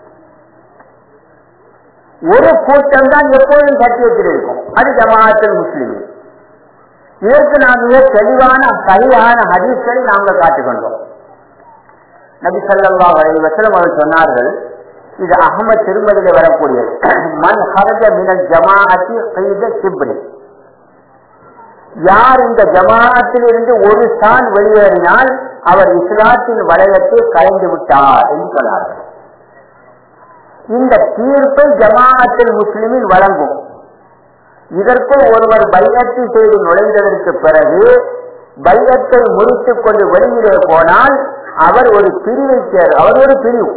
ஒரு கூட்டம் தான் எப்போதும் சத்தியத்தில் இருக்கும் அது ஜமாஅத்தில் முஸ்லிம் இதற்கு நாம் மிக தெளிவான சரியான ஹதீஸ்களை நாங்கள் காட்டுகின்றோம் நபி சல்லா அலைஹி வஸல்லம் அவர்கள் சொன்னார்கள் இது அகமது திருமதியில வரக்கூடியது மன் ஹரஜ மினல் ஜமாஅத்தி கைத சிப்ரி யார் இந்த ஜமாஅத்தில் இருந்து ஒரு சான் வெளியேறினால் அவர் இஸ்லாத்தின் வளையத்தை கலைந்து விட்டார் என்று சொன்னார்கள் இந்த தீர்ப்பை ஜமாஅத்தில் முஸ்லிமின் வழங்கும் இதற்குள் ஒருவர் பையத்தை செய்து நுழைந்ததற்கு பிறகு பையத்தை முறித்துக் கொண்டு வெளியிலே போனால் அவர் ஒரு பிரிவை சேர் அவர் ஒரு பிரிவு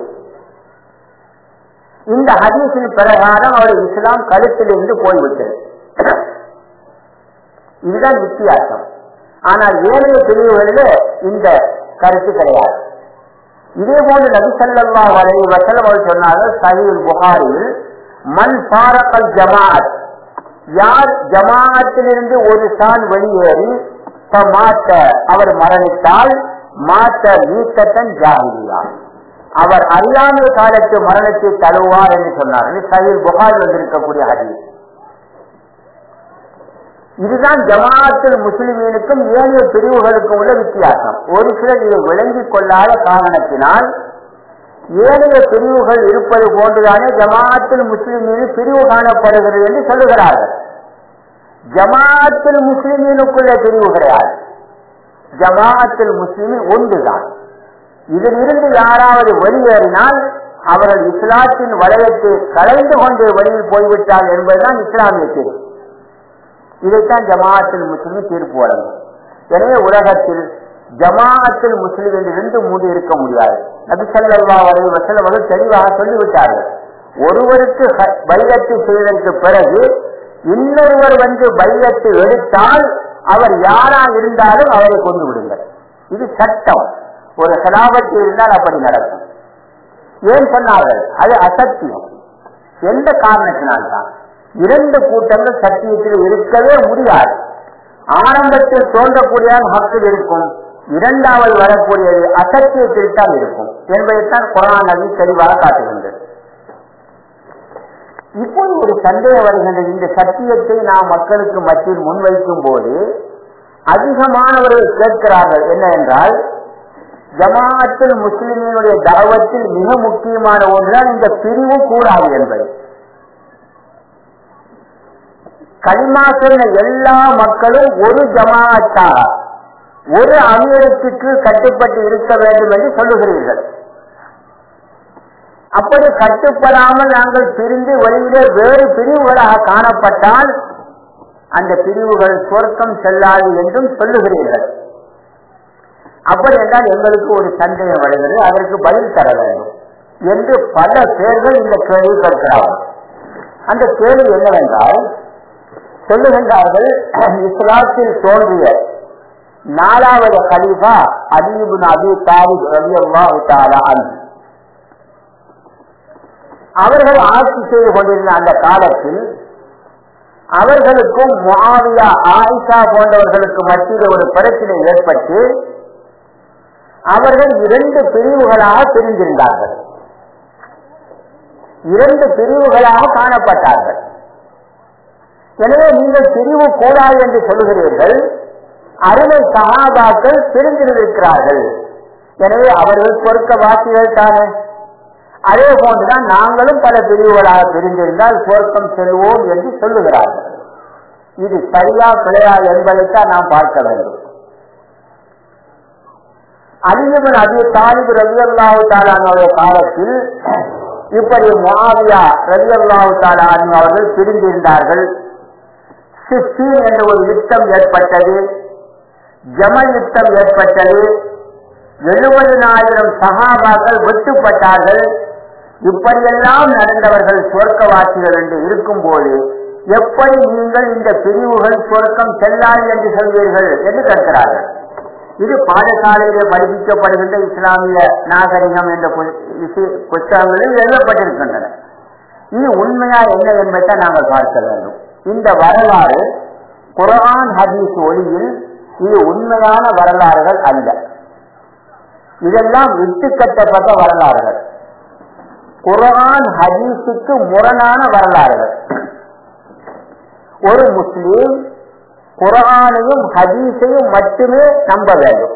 இந்த ஹதீஸின் பிரகாரம் அவர் இஸ்லாம் கழுத்திலிருந்து போய்விட்டது இதுதான் வித்தியாசம் ஆனால் ஏனைய பிரிவுகளில் இந்த கருத்து கிடையாது இதே போன்று நபிசல்லா வரை வசலம் அவர் சொன்னார்கள் சஹீல் புகாரில் மண் பாரக்கல் ஜமாத் யார் ஜமாத்திலிருந்து ஒரு சான் வெளியேறி மாத்த அவர் மரணித்தால் மாத்த நீக்கத்தன் ஜாகிரியார் அவர் அறியாமை காலத்து மரணத்தை தழுவார் என்று சொன்னார் சஹீல் புகாரி வந்திருக்கக்கூடிய ஹதீஸ் இதுதான் ஜமாத்தில் முஸ்லிமீனுக்கும் ஏனைய பிரிவுகளுக்கும் உள்ள வித்தியாசம் ஒரு சிலர் இதை விளங்கிக் கொள்ளாத காரணத்தினால் ஏனைய பிரிவுகள் இருப்பது போன்றுதானே ஜமாத்தில் முஸ்லிமீனு பிரிவு காணப்படுகிறது என்று சொல்லுகிறார்கள் ஜமாத்தில் முஸ்லிமீனுக்குள்ள பிரிவு கிடையாது ஜமாத்தில் முஸ்லிமின் ஒன்றுதான் இதில் இருந்து யாராவது வெளியேறினால் அவர்கள் இஸ்லாத்தின் வளையத்தை கலைந்து கொண்டு வெளியில் போய்விட்டால் என்பதுதான் இஸ்லாமிய தீர்வு இதைத்தான் ஜமாஅத்தில் முஸ்லிம் தீர்ப்பு வழங்கும் எனவே உலகத்தில் ஜமாஅத்தில் முஸ்லிம் என்று ரெண்டு மூன்று இருக்க முடியாது நபி சல்லா வரை வசலம் அவர்கள் தெளிவாக சொல்லிவிட்டார்கள் ஒருவருக்கு பைரத்து செய்ததற்கு பிறகு இன்னொருவர் வந்து பைரத்து எடுத்தால் அவர் யாரா இருந்தாலும் அவரை கொண்டு விடுங்கள் இது சட்டம் ஒரு சலாபத்து இருந்தால் அப்படி நடக்கும் ஏன் சொன்னார்கள் அது அசத்தியம் எந்த காரணத்தினால்தான் இரண்டு கூட்டங்கள் சத்தியத்தில் இருக்கவே முடியாது ஆரம்பத்தில் தோன்றக்கூடிய மக்கள் இருக்கும் இரண்டாவது வரக்கூடியது அசத்தியத்தில் தான் இருக்கும் என்பதைத்தான் குரான் நபி தெளிவாக காட்டுகின்றது இப்போது ஒரு சந்தேகம் வருகின்றது இந்த சத்தியத்தை நாம் மக்களுக்கு மத்தியில் முன்வைக்கும் போது அதிகமானவர்கள் கேட்கிறார்கள் என்ன என்றால் ஜமாஅத்தில் முஸ்லிமினுடைய தாவத்தில் மிக முக்கியமான ஒன்றுதான் இந்த பிரிவு கூடாது என்பது களிமா சொன்ன எல்லா மக்களும் ஒரு ஜமாஅத்தாக ஒரு அமீரத்துக்கு கட்டுப்பட்டு இருக்க வேண்டும் என்று சொல்லுகிறீர்கள் அப்படி கட்டுப்படாமல் நாங்கள் பிரிந்து வெளியிலே வேறு பிரிவுகளாக காணப்பட்டால் அந்த பிரிவுகள் சொர்க்கம் செல்லாது என்றும் சொல்லுகிறீர்கள் அப்படி என்றால் எங்களுக்கு ஒரு சந்தேகம் வருகிறது அதற்கு பதில் தர வேண்டும் என்று பல பேர்கள் இந்த கேள்வி கேட்கிறார்கள் அந்த கேள்வி என்னவென்றால் சொல்லுகின்றார்கள் இஸ்லாத்தில் தோன்றிய நாலாவது கலீஃபா அலிபுன் அபி தாலிப் ரவி அல்லாஹு அவர்கள் ஆட்சி செய்து கொண்டிருந்த அந்த காலத்தில் அவர்களுக்கும் முஆவியா ஆயிஷா போன்றவர்களுக்கு மத்தியில் ஒரு பிரச்சனை ஏற்பட்டு அவர்கள் இரண்டு பிரிவுகளாக பிரிந்திருந்தார்கள் இரண்டு பிரிவுகளாக காணப்பட்டார்கள் எனவே நீங்கள் பிரிவு கூடாது என்று சொல்லுகிறீர்கள் அருமை சகாபாக்கள் பிரிந்திருக்கிறார்கள் எனவே அவர்கள் பொறுக்க வாசிகள் தானே அதே போன்றுதான் நாங்களும் பல பிரிவுகளாக பிரிந்திருந்தால் சொர்க்கம் செல்வோம் என்று சொல்லுகிறார்கள் இது சரியா பிழையா என்பதைத்தான் நாம் பார்க்க வேண்டும் அலியவன் அபி தாலிபு ரவியல்லாஹு தாலானுடைய காலத்தில் இப்படி முஆவியா ரவியல்லாஹு தாலானு அவர்கள் பிரிந்திருந்தார்கள் சிஸ்டீன் என்ற ஒரு யுத்தம் ஏற்பட்டது ஜமல் யுத்தம் ஏற்பட்டது எழுபதினாயிரம் சகாபாக்கள் வெட்டுப்பட்டார்கள் இப்படியெல்லாம் நடந்தவர்கள் சொர்க்கவாசிகள் என்று இருக்கும் போது எப்படி நீங்கள் இந்த பிரிவுகள் சொர்க்கம் செல்லாது என்று சொல்வீர்கள் என்று கேட்கிறார்கள் இது பாடசாலையிலே படிப்பிக்கப்படுகின்ற இஸ்லாமிய நாகரிகம் என்ற புத்தகங்களில் எழுதப்பட்டிருக்கின்றன இது உண்மையா என்ன என்பதை நாங்கள் பார்க்க வேண்டும் இந்த வரலாறு குரான் ஹதீஸ் ஒளியில் இது உண்மையான வரலாறுகள் அல்ல இதெல்லாம் இட்டுக்கட்டப்பட்ட வரலாறுகள் குரான் ஹதீஸுக்கு முரணான வரலாறுகள் ஒரு முஸ்லீம் குரானையும் ஹதீஸையும் மட்டுமே நம்ப வேண்டும்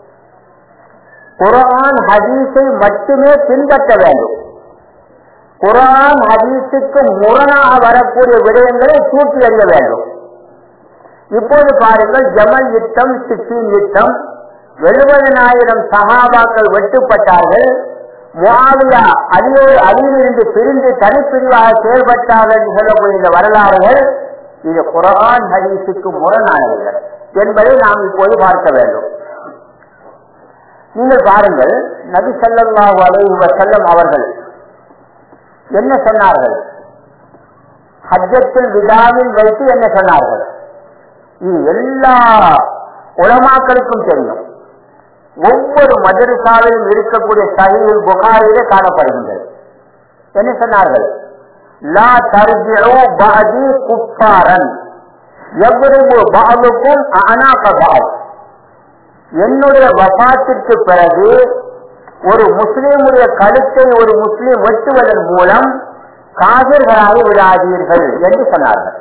குரான் ஹதீஸை மட்டுமே பின்பற்ற வேண்டும் குரான் ஹதீஸுக்கு முரணாக வரக்கூடிய விடயங்களை தூக்கி எறிய வேண்டும் இப்போது பாருங்கள் ஜமல் யுத்தம் சிக்கின் யுத்தம் எழுபதனாயிரம் சகாபாக்கள் வெட்டுப்பட்டார்கள் முவாவியா அடியோடு அடியிலிருந்து பிரிந்து தனிப்பிரிவாக செயல்பட்டார்கள் என்று சொல்லக்கூடிய இந்த வரலாறுகள் இது குரான் ஹதீஸுக்கு முரணானவர்கள் என்பதை நாம் இப்போது பார்க்க வேண்டும் நீங்கள் பாருங்கள் நபி சல்லாஹூ அலைஹி வசல்லம் அவர்கள் என்ன சொன்னார்கள் ஹஜ்ஜத்தில் விதாவில் வைத்து என்ன சொன்னார்கள் இது எல்லா உலமாக்களுக்கும் தெரியும் ஒவ்வொரு மதரசாவிலும் இருக்கக்கூடிய சகையில் புகாரிலே காணப்படுகின்றது என்ன சொன்னார்கள் லா தர்ஜிஉ பஅதி குஃபாரன் யப்ரிபு பஅதுக்கும் அனாக பஅத் என்னுடைய வபாத்திற்கு பிறகு ஒரு முஸ்லீமுடைய கழுத்தை ஒரு முஸ்லீம் வெட்டுவதன் மூலம் காவிர்களாக விடாதீர்கள் என்று சொன்னார்கள்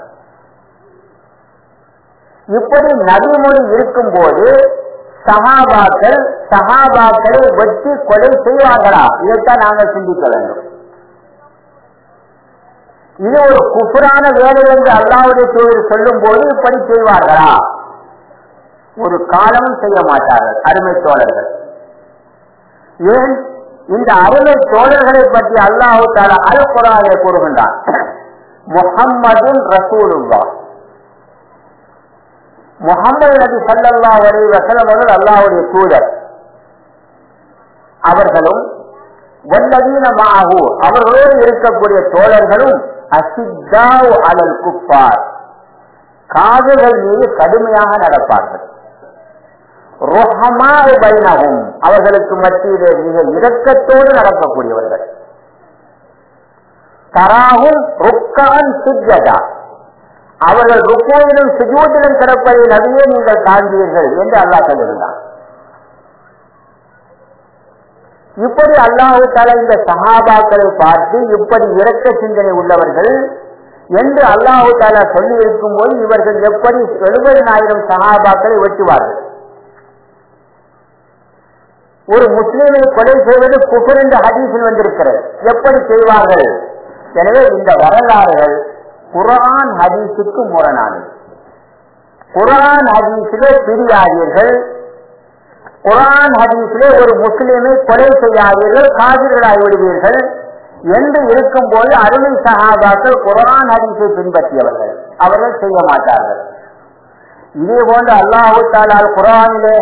இப்படி நபிமொழி இருக்கும் போது சகாபாக்கள் சகாபாக்களை வெட்டி கொலை செய்வார்களா இதைத்தான் நாங்கள் சிந்திக்க வேண்டும் இது ஒரு குஃபுரான வேலை என்று அல்லாவுடைய தூதர் சொல்லும் போது இப்படி செய்வார்களா ஒரு காலமும் செய்ய மாட்டார்கள் அருமை தோழர்கள் ஏன் இந்த அருமை தோழர்களை பற்றி அல்லாஹு தாலா அல் குரானை கூறுகின்றான் முகம்மது ரசூலுல்லா முகமது நபி சல்லல்லா அலி வசலம் அவர்கள் அல்லாவுடைய தூதர் அவர்களும் வல்லதீனமாகு அவர்களோடு இருக்கக்கூடிய தோழர்களும் அசித்தாவு அலல் குப்பார் காதுகள் மீது கடுமையாக நடப்பார்கள் பைனகும் அவர்களுக்கு மத்தியிலே மிக இரக்கத்தோடு நடக்கக்கூடியவர்கள் தராகும் ருக்கான் சுஜதா அவர்கள் ருக்கோவிலும் சுஜூதிலும் கிடப்பதை நபியே நீங்கள் காண்பீர்கள் என்று அல்லாஹ் சொல்லுகிறான் இப்படி அல்லாஹு தலா இந்த சகாபாக்களை பார்த்து இப்படி இரக்க சிந்தனை உள்ளவர்கள் என்று அல்லாஹு தாலா சொல்லி இருக்கும் போது இவர்கள் எப்படி எழுபதினாயிரம் சகாபாக்களை வெட்டுவார்கள் ஒரு முஸ்லீமை கொலை செய்வது குஃபர் என்ற ஹதீஸில் வந்திருக்கிறது எப்படி செய்வார்கள் எனவே இந்த வரலாறுகள் குரான் ஹதீஸுக்கு முரணானது குரான் ஹதீஸிலே பிரியாதீர்கள் குரான் ஹதீஸிலே ஒரு முஸ்லீமை கொலை செய்யாதீர்கள் காதிர்களாகி விடுவீர்கள் என்று இருக்கும் போது அருமை சகாபாக்கள் குரான் ஹதீஸை பின்பற்றியவர்கள் அவர்கள் செய்ய மாட்டார்கள் இதே போன்று அல்லாஹு தாலால் குரானிலே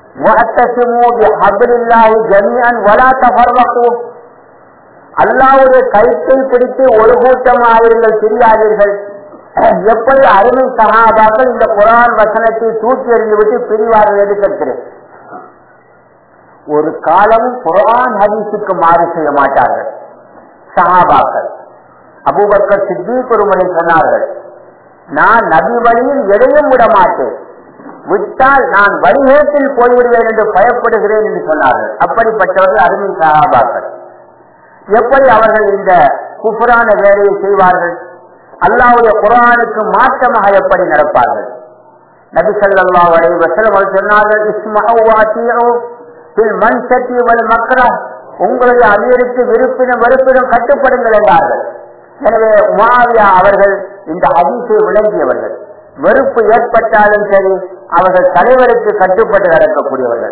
அல்லாவுடைய கைத்தை பிடித்து ஒரு கூட்டமாயிருங்கள் பிரியாதீர்கள் எப்படி அருமை சகாபாக்கள் இந்த குரான் வசனத்தை தூக்கி எறிந்துவிட்டு பிரிவார்கள் என்று கேட்கிறேன் ஒரு காலம் குரான் ஹதீஸுக்கு மாறு செய்ய மாட்டார்கள் சகாபாக்கள் அபூபக்கர் சித்திக் ஒருமுறை சொன்னார்கள் நான் நபி வழியில் எதையும் விட மாட்டேன் விட்டால் நான் வழிகேட்டில் போய்விடுவேன் என்று பயப்படுகிறேன் என்று சொன்னார்கள் அப்படிப்பட்டவர்கள் அருமை சகாபாக்கள் எப்படி அவர்கள் இந்த குஃபரான வேலையை செய்வார்கள் அல்லாவுடைய குரானுக்கு மாற்றமாக எப்படி நடப்பார்கள் நபி சொல்லா வரை வசலம் சொன்னார்கள் இஸ்மாவோ மண் சட்டி வல் மக்கரா உங்களுடைய அமீருக்கு விருப்பினும் வெறுப்பினும் கட்டுப்படுங்கள் என்றார்கள் எனவே மாவியா அவர்கள் இந்த அதிசை விளங்கியவர்கள் வெறுப்பு ஏற்பட்டாலும் சரி அவர்கள் தலைவருக்கு கட்டுப்பட்டு நடக்கக்கூடியவர்கள்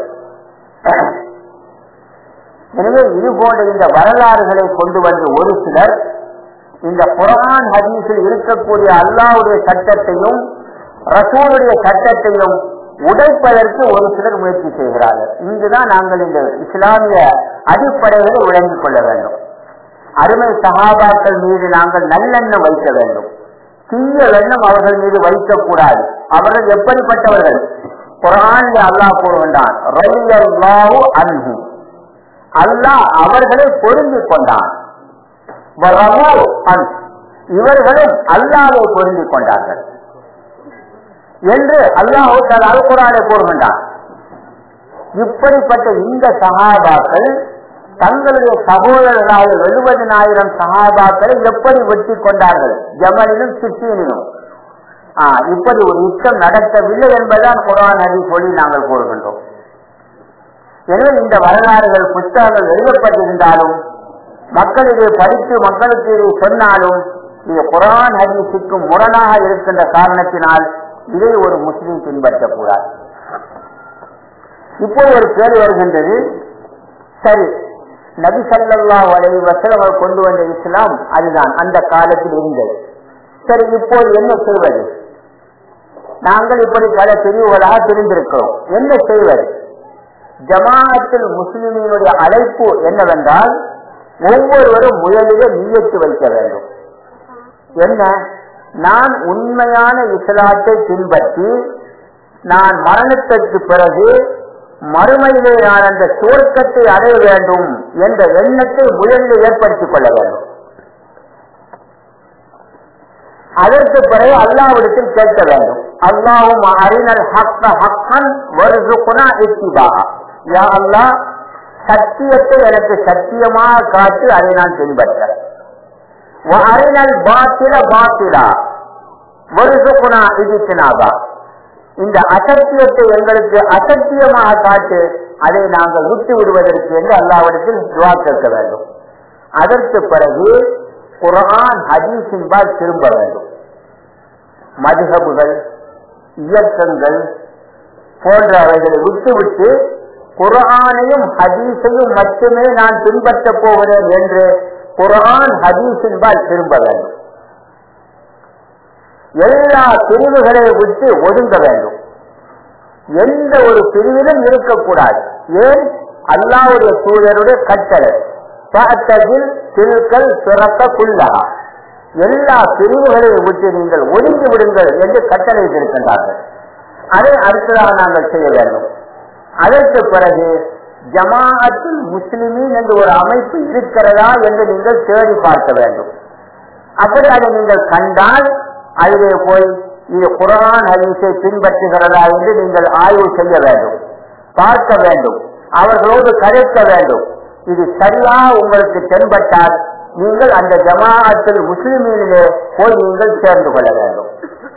எனவே இது போன்ற இந்த வரலாறுகளை கொண்டு வந்து ஒரு சிலர் இந்த குரான் ஹதீஸில் இருக்கக்கூடிய அல்லாவுடைய சட்டத்தையும் ரசூலுடைய சட்டத்தையும் உடைப்பதற்கு ஒரு சிலர் முயற்சி செய்கிறார்கள் இங்குதான் நாங்கள் இந்த இஸ்லாமிய அடிப்படைகளை விளங்கிக் கொள்ள வேண்டும் அருமை சகாபாக்கள் மீது நாங்கள் நல்லெண்ணம் வைக்க வேண்டும் தீய எண்ணம் அவர்கள் மீது வைக்கக்கூடாது அவர்கள் எப்படிப்பட்டவர்கள் குரான் அல்லாஹ் கூறுகின்றான் அன்பு அல்லாஹ் அவர்களை பொருந்திக் கொண்டான் இவர்களும் அல்லாவை பொருந்திக் கொண்டார்கள் என்று அல்லாஹு அல்குரானை கூறுகின்றான் இப்படிப்பட்ட இந்த சகாபாக்கள் தங்களுடைய சகோதரராக எழுபதினாயிரம் சகாபாக்களை எப்படி வெட்டி கொண்டார்கள் ஜமலிலும் சித்தீனிலும் இப்படி ஒரு யுத்தம் நடக்கவில்லை என்பதுதான் குரான் அடி சொல்லி நாங்கள் கூறுகின்றோம் எனவே இந்த வரலாறுகள் புத்தகங்கள் எழுதப்பட்டிருந்தாலும் மக்கள் இதை படித்து மக்களுக்கு இதை சொன்னாலும் இது குரான் ஹதீஸுக்கும் முரணாக இருக்கின்ற காரணத்தினால் இதை ஒரு முஸ்லீம் பின்பற்றக்கூடாது இப்போ ஒரு கேள்வி வருகின்றது சரி நபி சல்லா வலை வசலங்கள் கொண்டு வந்த இஸ்லாம் அதுதான் அந்த காலத்தில் இருந்தது சரி இப்போது என்ன செய்வது நாங்கள் இப்படி பல பிரிவுகளாக பிரிந்திருக்கிறோம் என்ன செய்வது ஜமாஅத்தில் முஸ்லிமினுடைய அழைப்பு என்னவென்றால் ஒவ்வொருவரும் முயலிலே நீயத்து வைக்க வேண்டும் என்ன நான் உண்மையான இஸ்லாத்தை பின்பற்றி நான் மரணத்திற்கு பிறகு மறுமையிலே நான் அந்த சுவர்க்கத்தை அடைய வேண்டும் என்ற எண்ணத்தை முயலில் ஏற்படுத்திக் கொள்ள வேண்டும் அதற்கு பிறகு அல்லாவிடத்தில் கேட்க வேண்டும் அல்லாவும் அறிஞர் ஹக்க ஹக்கன் வருகுனா இத்திபா யா அல்லா சத்தியத்தை எனக்கு சத்தியமாக காட்டு அதை நான் பின்பற்ற அறிஞர் பாத்திர பாத்திரா வருகுனா இதித்தினாபா இந்த அசத்தியத்தை எங்களுக்கு அசத்தியமாக காட்டு அதை நாங்கள் விட்டு விடுவதற்கு என்று அல்லாவிடத்தில் துவா கேட்க வேண்டும் அதற்கு பிறகு குரான் ஹதீஸின்பால் திரும்ப வேண்டும் மதுகபுகள் இயக்கங்கள் போன்றவைகளை விட்டுவிட்டு குரானையும் ஹதீஸையும் மட்டுமே நான் பின்பற்றப் போகிறேன் என்று குரான் ஹதீஸின்பால் திரும்ப வேண்டும் எல்லா பிரிவுகளை விட்டு ஒதுங்க வேண்டும் எந்த ஒரு பிரிவிலும் இருக்கக்கூடாது ஏன் அல்லாவுடைய சூழலுடைய கட்டளை திருக்கல் பிறக்க குள்ளகா எல்லா பிரிவுகளையும் விட்டு நீங்கள் ஒதுங்கி விடுங்கள் என்று கட்டளை இருக்கின்றார்கள் அதை அடுத்ததாக நாங்கள் செய்ய வேண்டும் அதற்கு பிறகு ஜமாஅத்தில் முஸ்லிமின் என்று ஒரு அமைப்பு இருக்கிறதா என்று நீங்கள் தேடி பார்க்க வேண்டும் அப்படி அதை நீங்கள் கண்டால் அதிலே போய் இது குரான் ஹதீஸை பின்பற்றுகிறதா என்று நீங்கள் ஆய்வு செய்ய வேண்டும் பார்க்க வேண்டும் அவர்களோடு கதைக்க வேண்டும் இது சரியா உங்களுக்கு தென்பட்டால் நீங்கள் அந்த ஜமாஅத்தில் முஸ்லிமிலே போய் நீங்கள் சேர்ந்து கொள்ள வேண்டும்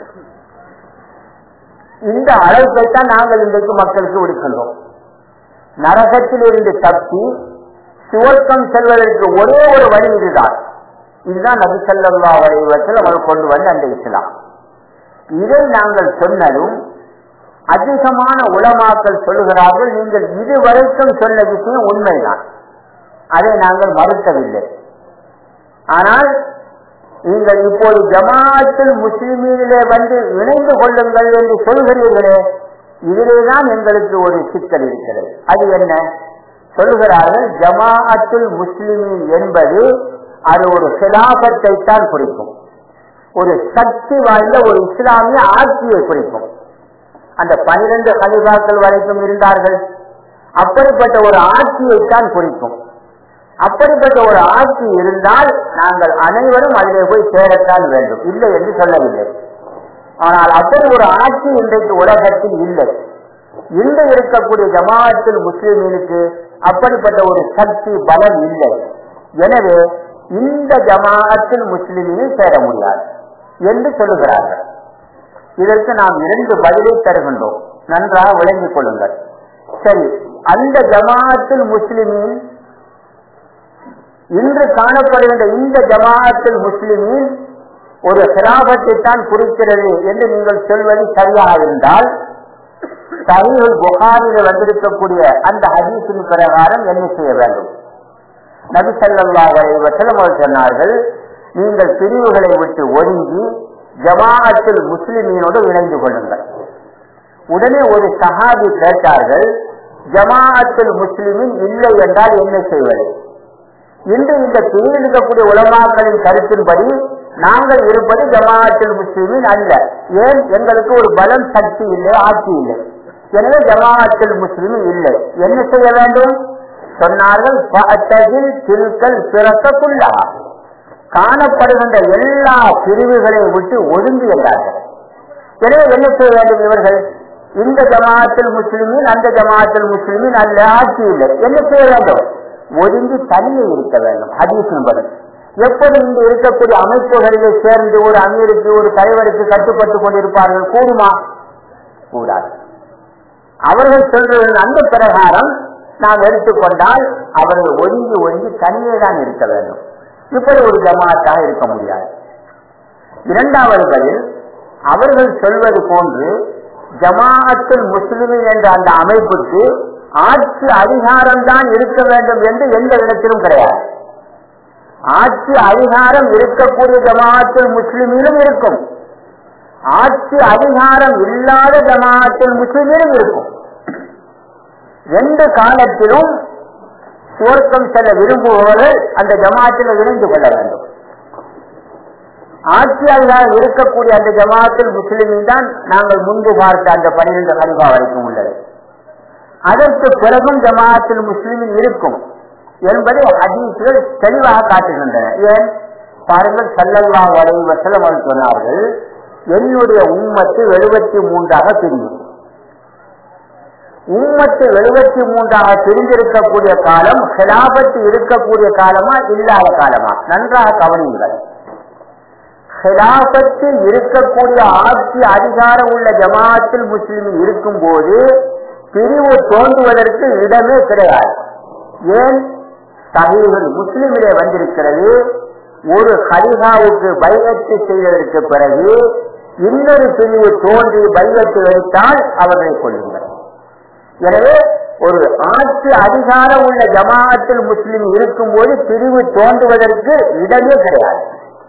இந்த அழைப்பை தான் நாங்கள் இன்றைக்கு மக்களுக்கு விடுக்கின்றோம் நரகத்தில் இருந்து தப்பி சுவர்க்கம் செல்வதற்கு ஒரே ஒரு வழி இதுதான் இதுதான் நபி சல்லா வடிவத்தில் அவர் கொண்டு வந்த அந்த இஸ்லாம் இதை நாங்கள் சொன்னதும் அதிகமான உளமாக்கல் சொல்லுகிறார்கள் நீங்கள் இதுவரைக்கும் சொன்ன விஷயம் உண்மைதான் அதை நாங்கள் மறுக்கவில்லை ஆனால் நீங்கள் இப்போது ஜமாத்தில் முஸ்லிமிலே வந்து இணைந்து கொள்ளுங்கள் என்று சொல்கிறீர்களே இதிலேதான் எங்களுக்கு ஒரு சிக்கல் இருக்கிறது அது என்ன சொல்கிறார்கள் ஜமாஅத்துல் முஸ்லிமின் என்பது அது ஒரு சிலாபத்தை தான் குறிக்கும் ஒரு சக்தி வாய்ந்த ஒரு இஸ்லாமிய ஆட்சியை குறிக்கும் அந்த பனிரெண்டு கலிபாக்கள் வரைக்கும் இருந்தார்கள் அப்படிப்பட்ட ஒரு ஆட்சியை தான் குறிக்கும் அப்படிப்பட்ட ஒரு ஆட்சி இருந்தால் நாங்கள் அனைவரும் அதிலே போய் சேரத்தான் வேண்டும் இல்லை என்று சொல்லவில்லை ஆனால் அப்படி ஒரு ஆட்சி இன்றைக்கு உலகத்தில் இல்லை இன்று இருக்கக்கூடிய ஜமாஅத்தில் முஸ்லிம்களுக்கு அப்படிப்பட்ட ஒரு சக்தி பலம் இல்லை எனவே இந்த ஜமாஅத்தில் முஸ்லிமில் சேர முடியாது என்று சொல்லுகிறார்கள் இதற்கு நாம் இரண்டு பதிலை தருகின்றோம் நன்றாக விளங்கிக் கொள்ளுங்கள் சரி அந்த ஜமாஅத்தில் முஸ்லிமின் இன்று காணப்படுகின்ற இந்த ஜமாஅத்தில் முஸ்லிமின் ஒரு சிலாபத்தை தான் குறிக்கிறது என்று நீங்கள் சொல்வது சரியாக இருந்தால் சஹீஹுல் புகாரில வந்திருக்கக்கூடிய அந்த ஹதீஸின் பிரகாரம் என்ன செய்ய வேண்டும் நபி ஸல்லல்லாஹு அலைஹி வஸல்லம் அவர்கள் சொன்னார்கள் நீங்கள் பிரிவுகளை விட்டு ஒதுங்கி ஜமாஅத்துல் முஸ்லிமீனோடு இணைந்து கொள்ளுங்கள் உடனே ஒரு சஹாபி கேட்டார்கள் ஜமாஅத்துல் முஸ்லிமின் இல்லை என்றால் என்ன செய்வது இன்று இந்த பிரிவில் இருக்கக்கூடிய உலமாக்களின் கருத்தின்படி நாங்கள் இருப்பது ஜமாஅத்துல் முஸ்லிமின் அல்ல ஏன் எங்களுக்கு ஒரு பலம் சக்தி இல்லை ஆட்சி இல்லை எனவே ஜமாஅத்துல் முஸ்லிமின் இல்லை என்ன செய்ய வேண்டும் சொன்னார்கள் ஃபஅத்தஜில் தில்கல் பிறக்கக்குள்ளா காணப்படுகின்ற எல்லா பிரிவுகளை விட்டு ஒதுங்கி என்றார்கள் எனவே என்ன செய்ய வேண்டும் இவர்கள் இந்த ஜமாஅத்தில் முஸ்லிமின் அந்த ஜமாஅத்தில் முஸ்லிமின் அல்ல ஆட்சி இல்லை என்ன செய்ய வேண்டும் ஒதுங்கி தனியே இருக்க வேண்டும் ஹதீஸின் பதில் எப்படி இங்கு இருக்கக்கூடிய அமைப்புகளிலே சேர்ந்து ஒரு அமீருக்கு ஒரு தலைவருக்கு கட்டுப்பட்டு கொண்டிருப்பார்கள் கூடுமா கூடாது அவர்கள் சொல்றதன் அந்த பிரகாரம் நாம் எடுத்துக்கொண்டால் அவர்கள் ஒதுங்கி ஒதுங்கி தனியே தான் இருக்க வேண்டும் இப்படி ஒரு ஜமாத்தாக இருக்க முடியாது இரண்டாவது பதில் அவர்கள் சொல்வது போன்று ஜமாஅத்துல் முஸ்லிமின் என்ற அந்த அமைப்புக்கு ஆட்சி அதிகாரம் தான் இருக்க வேண்டும் என்று எந்த இடத்திலும் கிடையாது ஆட்சி அதிகாரம் இருக்கக்கூடிய ஜமாஅத்துல் முஸ்லிமிலும் இருக்கும் ஆட்சி அதிகாரம் இல்லாத ஜமாஅத்துல் முஸ்லிமிலும் இருக்கும் ரெண்டு காலத்திலும் சுவர்க்கம் செல்ல விரும்புபவர்கள் அந்த ஜமாத்தில் இணைந்து கொள்ள வேண்டும் ஆட்சியாளர்கள் இருக்கக்கூடிய அந்த ஜமாத்தில் முஸ்லிமின் தான் நாங்கள் முன்பு பார்த்த அந்த பனிரெண்டு கல்வா வரைக்கும் உள்ளது அதற்கு பிறகும் ஜமாத்தில் முஸ்லிமின் இருக்கும் என்பதை ஹதீஸ்கள் தெளிவாக காட்டுகின்றன ஏன் பாருங்கள் சல்லல்லா வரை வசலம் சொன்னார்கள் என்னுடைய உம்மத்து எழுபத்தி மூன்றாக பிரியும் உம்மத்து எழுபத்தி மூன்றாக பிரிந்திருக்கக்கூடிய காலம் ஹிலாபத்து இருக்கக்கூடிய காலமா இல்லாத காலமா நன்றாக கவனியுங்கள் ஹிலாபத்து இருக்கக்கூடிய ஆட்சி அதிகாரம் உள்ள ஜமாத்தில் முஸ்லிமின் இருக்கும் போது பிரிவு தோன்றுவதற்கு இடமே கிடையாது ஏன் சகைகள் முஸ்லிமிலே வந்திருக்கிறது ஒரு ஹலிகாவுக்கு பைகத்து செய்வதற்கு பிறகு இன்னொரு பிரிவு தோன்றி பைகத்து வைத்தால் அவர்களை கொள்ளுங்கள் எனவே ஒரு ஆட்சி அதிகாரம் உள்ள ஜமாஅத்தில் முஸ்லிம் இருக்கும்போது பிரிவு தோன்றுவதற்கு இடமே கிடையாது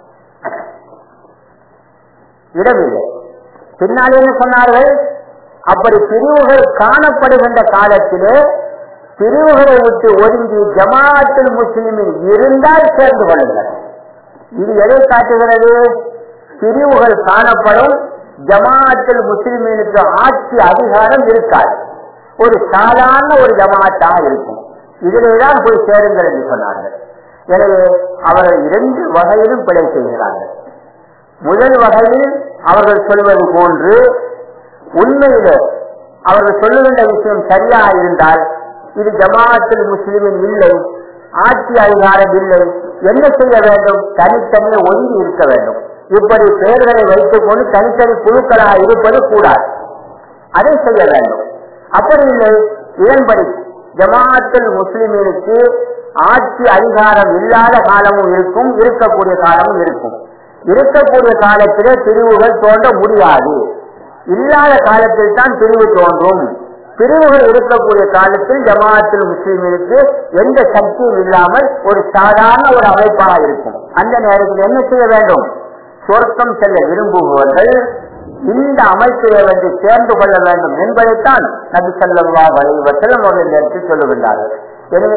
இடமில்லை பின்னால் என்ன சொன்னார்கள் அப்படி பிரிவுகள் காணப்படுகின்ற காலத்திலே பிரிவுகளை விட்டு ஒதுங்கி ஜமாஅத்தில் முஸ்லிமில் இருந்தால் சேர்ந்து கொள்ளுங்கள் இது எதை காட்டுகிறது பிரிவுகள் காணப்படும் ஜமாஅத்தில் முஸ்லிமினுக்கு ஆட்சி அதிகாரம் இருக்காது ஒரு சாதாரண ஒரு ஜமாத்தாக இருக்கும் இதிலேதான் போய் சேருங்கள் என்று சொன்னார்கள் எனவே அவர்கள் இரண்டு வகையிலும் பிழை செய்கிறார்கள் முதல் வகையில் அவர்கள் சொல்வது போன்று உண்மையிலே அவர்கள் சொல்லுகின்ற விஷயம் சரியாக இருந்தால் இது ஜமாஅத்தில் முஸ்லிமின் இல்லை ஆட்சி அதிகாரம் இல்லை என்ன செய்ய வேண்டும் தனித்தனியே ஒதுங்கி இருக்க வேண்டும் இப்படி பெயர்களை வைத்துக் கொண்டு தனித்தனி குழுக்களாக இருப்பது கூடாது அதை செய்ய வேண்டும் அப்படி இல்லை இதன்படி ஜமாஅத்தில் முஸ்லிமிற்கு ஆட்சி அதிகாரம் இல்லாத காலமும் இருக்கும் இருக்கக்கூடிய காலமும் இருக்கும் இருக்கக்கூடிய காலத்திலே பிரிவுகள் தோன்ற முடியாது இல்லாத காலத்தில் தான் பிரிவு தோன்றும் பிரிவுகள் இருக்கக்கூடிய காலத்தில் ஜமாஅத்தில் முஸ்லிமிற்கு எந்த சக்தியும் இல்லாமல் ஒரு சாதாரண ஒரு அமைப்பாக இருக்கும் அந்த நேரத்தில் என்ன செய்ய வேண்டும் சொர்க்கம் செல்ல விரும்புபவர்கள் இந்த அமைப்பை வந்து சேர்ந்து கொள்ள வேண்டும் என்பதைத்தான் நபி சல்லா வலைவசலம் அவர்கள் எடுத்து சொல்லுகின்றார்கள் எனவே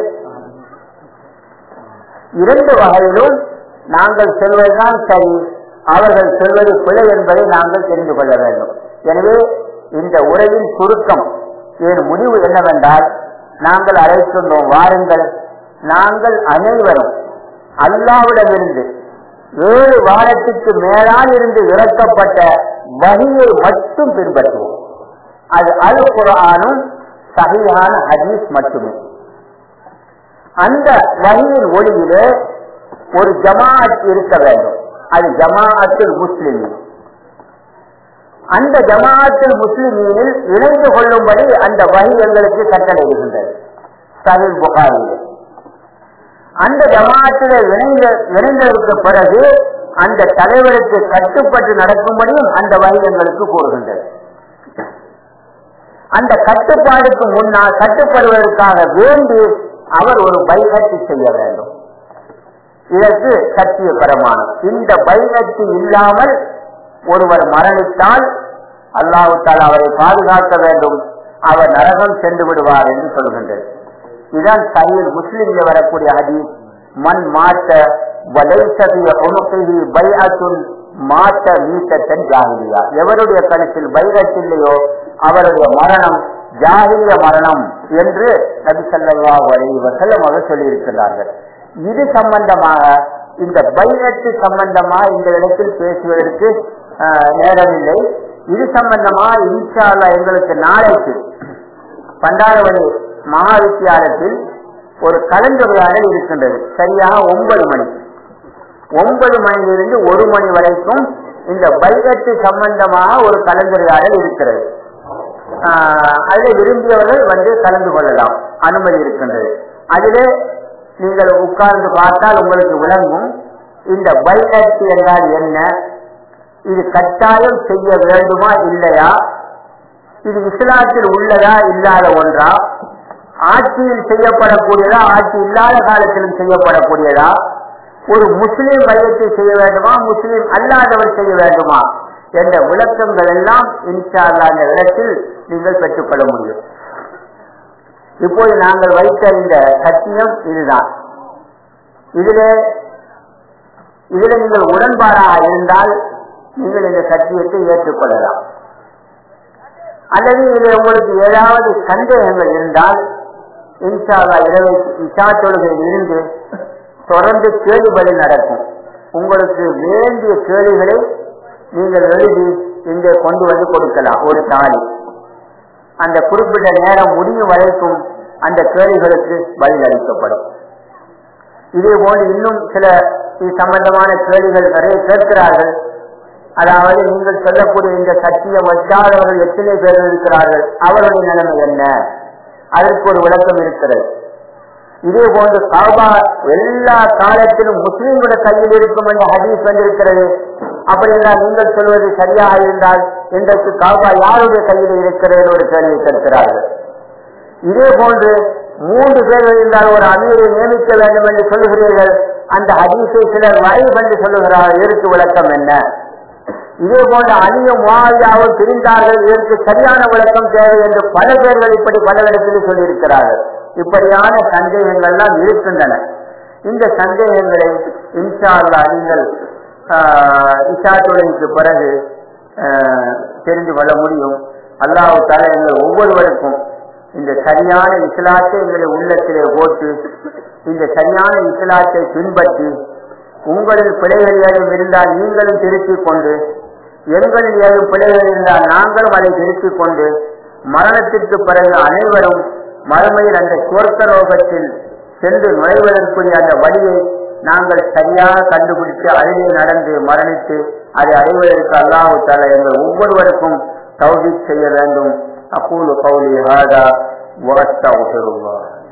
இரண்டு வகையிலும் நாங்கள் சொல்வதுதான் சரி அவர்கள் சொல்வது பிழை என்பதை நாங்கள் தெரிந்து கொள்ள வேண்டும் எனவே இந்த உரையின் சுருக்கம் என் முடிவு என்னவென்றால் நாங்கள் அழைக்கின்றோம் வாருங்கள் நாங்கள் அனைவரும் அல்லாவிடமிருந்து ஏழு வாரத்துக்கு மேலால் இருந்து இறக்கப்பட்ட வகையை மட்டும் பின்பற்றுவோம் அது அல் குரானும் சகையான ஹதீஸ் மட்டுமே அந்த வகையின் ஒளியிலே ஒரு ஜமாஅத் இருக்க வேண்டும் அது ஜமாஅத்தில் முஸ்லிம் அந்த ஜமாஅத்தில் முஸ்லிமீனில் இணைந்து கொள்ளும்படி அந்த வகை எங்களுக்கு கட்டளையிடுகின்றது சஹில் புகாரிலே அந்த ஜமாத்திலே இணைந்த இணைந்ததற்கு பிறகு அந்த தலைவருக்கு கட்டுப்பட்டு நடக்கும்படியும் அந்த வழி எங்களுக்கு கூறுகின்றது அந்த கட்டுப்பாடுக்கு முன்னால் கட்டுப்படுவதற்காக வேண்டி அவர் ஒரு பைகட்டி செய்ய வேண்டும் இதற்கு சத்திய பிரமாணம் இந்த பைகட்டி இல்லாமல் ஒருவர் மரணித்தால் அல்லாஹு தாலா அவரை பாதுகாக்க வேண்டும் அவர் நரகம் சென்று விடுவார் என்று சொல்கின்றது இதுதான் சையீர் முஸ்லிம்ல வரக்கூடிய ஹதீஸ் மண் மாற்ற வலைசதிய உணுக்கைகி பைஅத்துன் மாற்ற மீட்டத்தன் ஜாகிலியா எவருடைய கழுத்தில் பைரத் இல்லையோ அவருடைய மரணம் ஜாகிலிய மரணம் என்று நபி சல்லா வரை வசலமாக சொல்லியிருக்கிறார்கள் இது சம்பந்தமாக இந்த பைரத்து சம்பந்தமாக இந்த இடத்தில் பேசுவதற்கு நேரமில்லை இது சம்பந்தமா இன்ஷால்லா எங்களுக்கு நாளைக்கு பண்டாரவணி மகா வித்தியாலயத்தில் ஒரு கலந்துரையாடல் இருக்கின்றது சரியாக ஒன்பது மணி ஒன்பது மணியிலிருந்து ஒரு மணி வரைக்கும் இந்த பைகத்து சம்பந்தமாக ஒரு கலந்துரையாடல் இருக்கிறது அதில் விரும்பியவர்கள் வந்து கலந்து கொள்ளலாம் அனுமதி இருக்கின்றது அதிலே நீங்கள் உட்கார்ந்து பார்த்தால் உங்களுக்கு விளங்கும் இந்த பைகத்து என்றால் என்ன இது கட்டாயம் செய்ய வேண்டுமா இல்லையா இது இஸ்லாத்தில் உள்ளதா இல்லாத ஒன்றா ஆட்சியில் செய்யப்படக்கூடியதா ஆட்சி இல்லாத காலத்திலும் செய்யப்படக்கூடியதா ஒரு முஸ்லீம் வயத்தை செய்ய வேண்டுமா முஸ்லீம் அல்லாதவர் செய்ய வேண்டுமா என்ற விளக்கங்கள் எல்லாம் இன்ஷா அந்த இடத்தில் நீங்கள் பெற்றுக்கொள்ள முடியும் இப்போது நாங்கள் வைத்த இந்த சத்தியம் இதுதான் இதிலே இதில் நீங்கள் உடன்பாடாக இருந்தால் நீங்கள் இந்த சத்தியத்தை ஏற்றுக்கொள்ளலாம் அல்லது இதில் உங்களுக்கு ஏதாவது சந்தேகங்கள் இருந்தால் இன்ஷாலா இரவை இஷா தொழுகையில் இருந்து தொடர்ந்து கேள்விபடி நடக்கும் உங்களுக்கு வேண்டிய கேள்விகளை நீங்கள் எழுதி இங்கே கொண்டு வந்து கொடுக்கலாம் ஒரு தாலி அந்த குறிப்பிட்ட நேரம் முடியும் வரைக்கும் அந்த கேள்விகளுக்கு பதில் அளிக்கப்படும் இதே போன்று இன்னும் சில இது சம்பந்தமான கேள்விகள் நிறைய கேட்கிறார்கள் அதாவது நீங்கள் சொல்லக்கூடிய இந்த சத்தியம் வச்சாதவர்கள் எத்தனை பேர் இருக்கிறார்கள் அவர்களுடைய நிலைமை என்ன அதற்கு ஒரு விளக்கம் இருக்கிறது இதே போன்று காபா எல்லா காலத்திலும் முஸ்லீம்களோட கையில் இருக்கும் என்ற ஹதீஸ் வந்திருக்கிறது அப்படி என்றால் நீங்கள் சொல்வது சரியாக இருந்தால் இன்றைக்கு காபா யாருடைய கையில் இருக்கிறது ஒரு கேள்வி கேட்கிறார்கள் இதே போன்று மூன்று பேர் இருந்தால் ஒரு அமீரை நியமிக்க வேண்டும் என்று சொல்லுகிறீர்கள் அந்த ஹதீஸை சிலர் வரை என்று சொல்லுகிறார்கள் இதற்கு விளக்கம் என்ன இதே போன்ற அணியும் வாழ்வாவும் பிரிந்தார்கள் இதற்கு சரியான விளக்கம் தேவை என்று பல பேர்கள் இப்படி பல இடத்தில் சொல்லியிருக்கிறார்கள் இப்படியான சந்தேகங்கள்லாம் இருக்கின்றன இந்த சந்தேகங்களை இன்ஷா அல்லா நீங்கள் இஷா தொழிலுக்கு பிறகு தெரிந்து கொள்ள முடியும் அல்லாஹு தலை எங்கள் ஒவ்வொருவருக்கும் இந்த சரியான இஸ்லாத்தை எங்களை உள்ளத்திலே போட்டு இந்த சரியான இஸ்லாத்தை பின்பற்றி உங்களில் பிழைகள் ஏதும் இருந்தால் நீங்களும் திருத்திக் கொண்டு எங்களில் ஏதும் பிழைகள் இருந்தால் நாங்களும் அதை திருத்திக் கொண்டு மரணத்திற்கு பிறகு அனைவரும் மறுமையில் அந்த சுவர்க்க லோகத்தில் சென்று நுழைவதற்குரிய அந்த வழியை நாங்கள் சரியாக கண்டுபிடித்து அதிலே நடந்து மரணித்து அதை அடைவதற்கு அல்லாஹு தலை எங்கள் ஒவ்வொருவருக்கும் தௌஹீத் செய்ய வேண்டும் அகூலு கௌலி ஹாதா வஸ்தகுஃபிருல்லாஹ்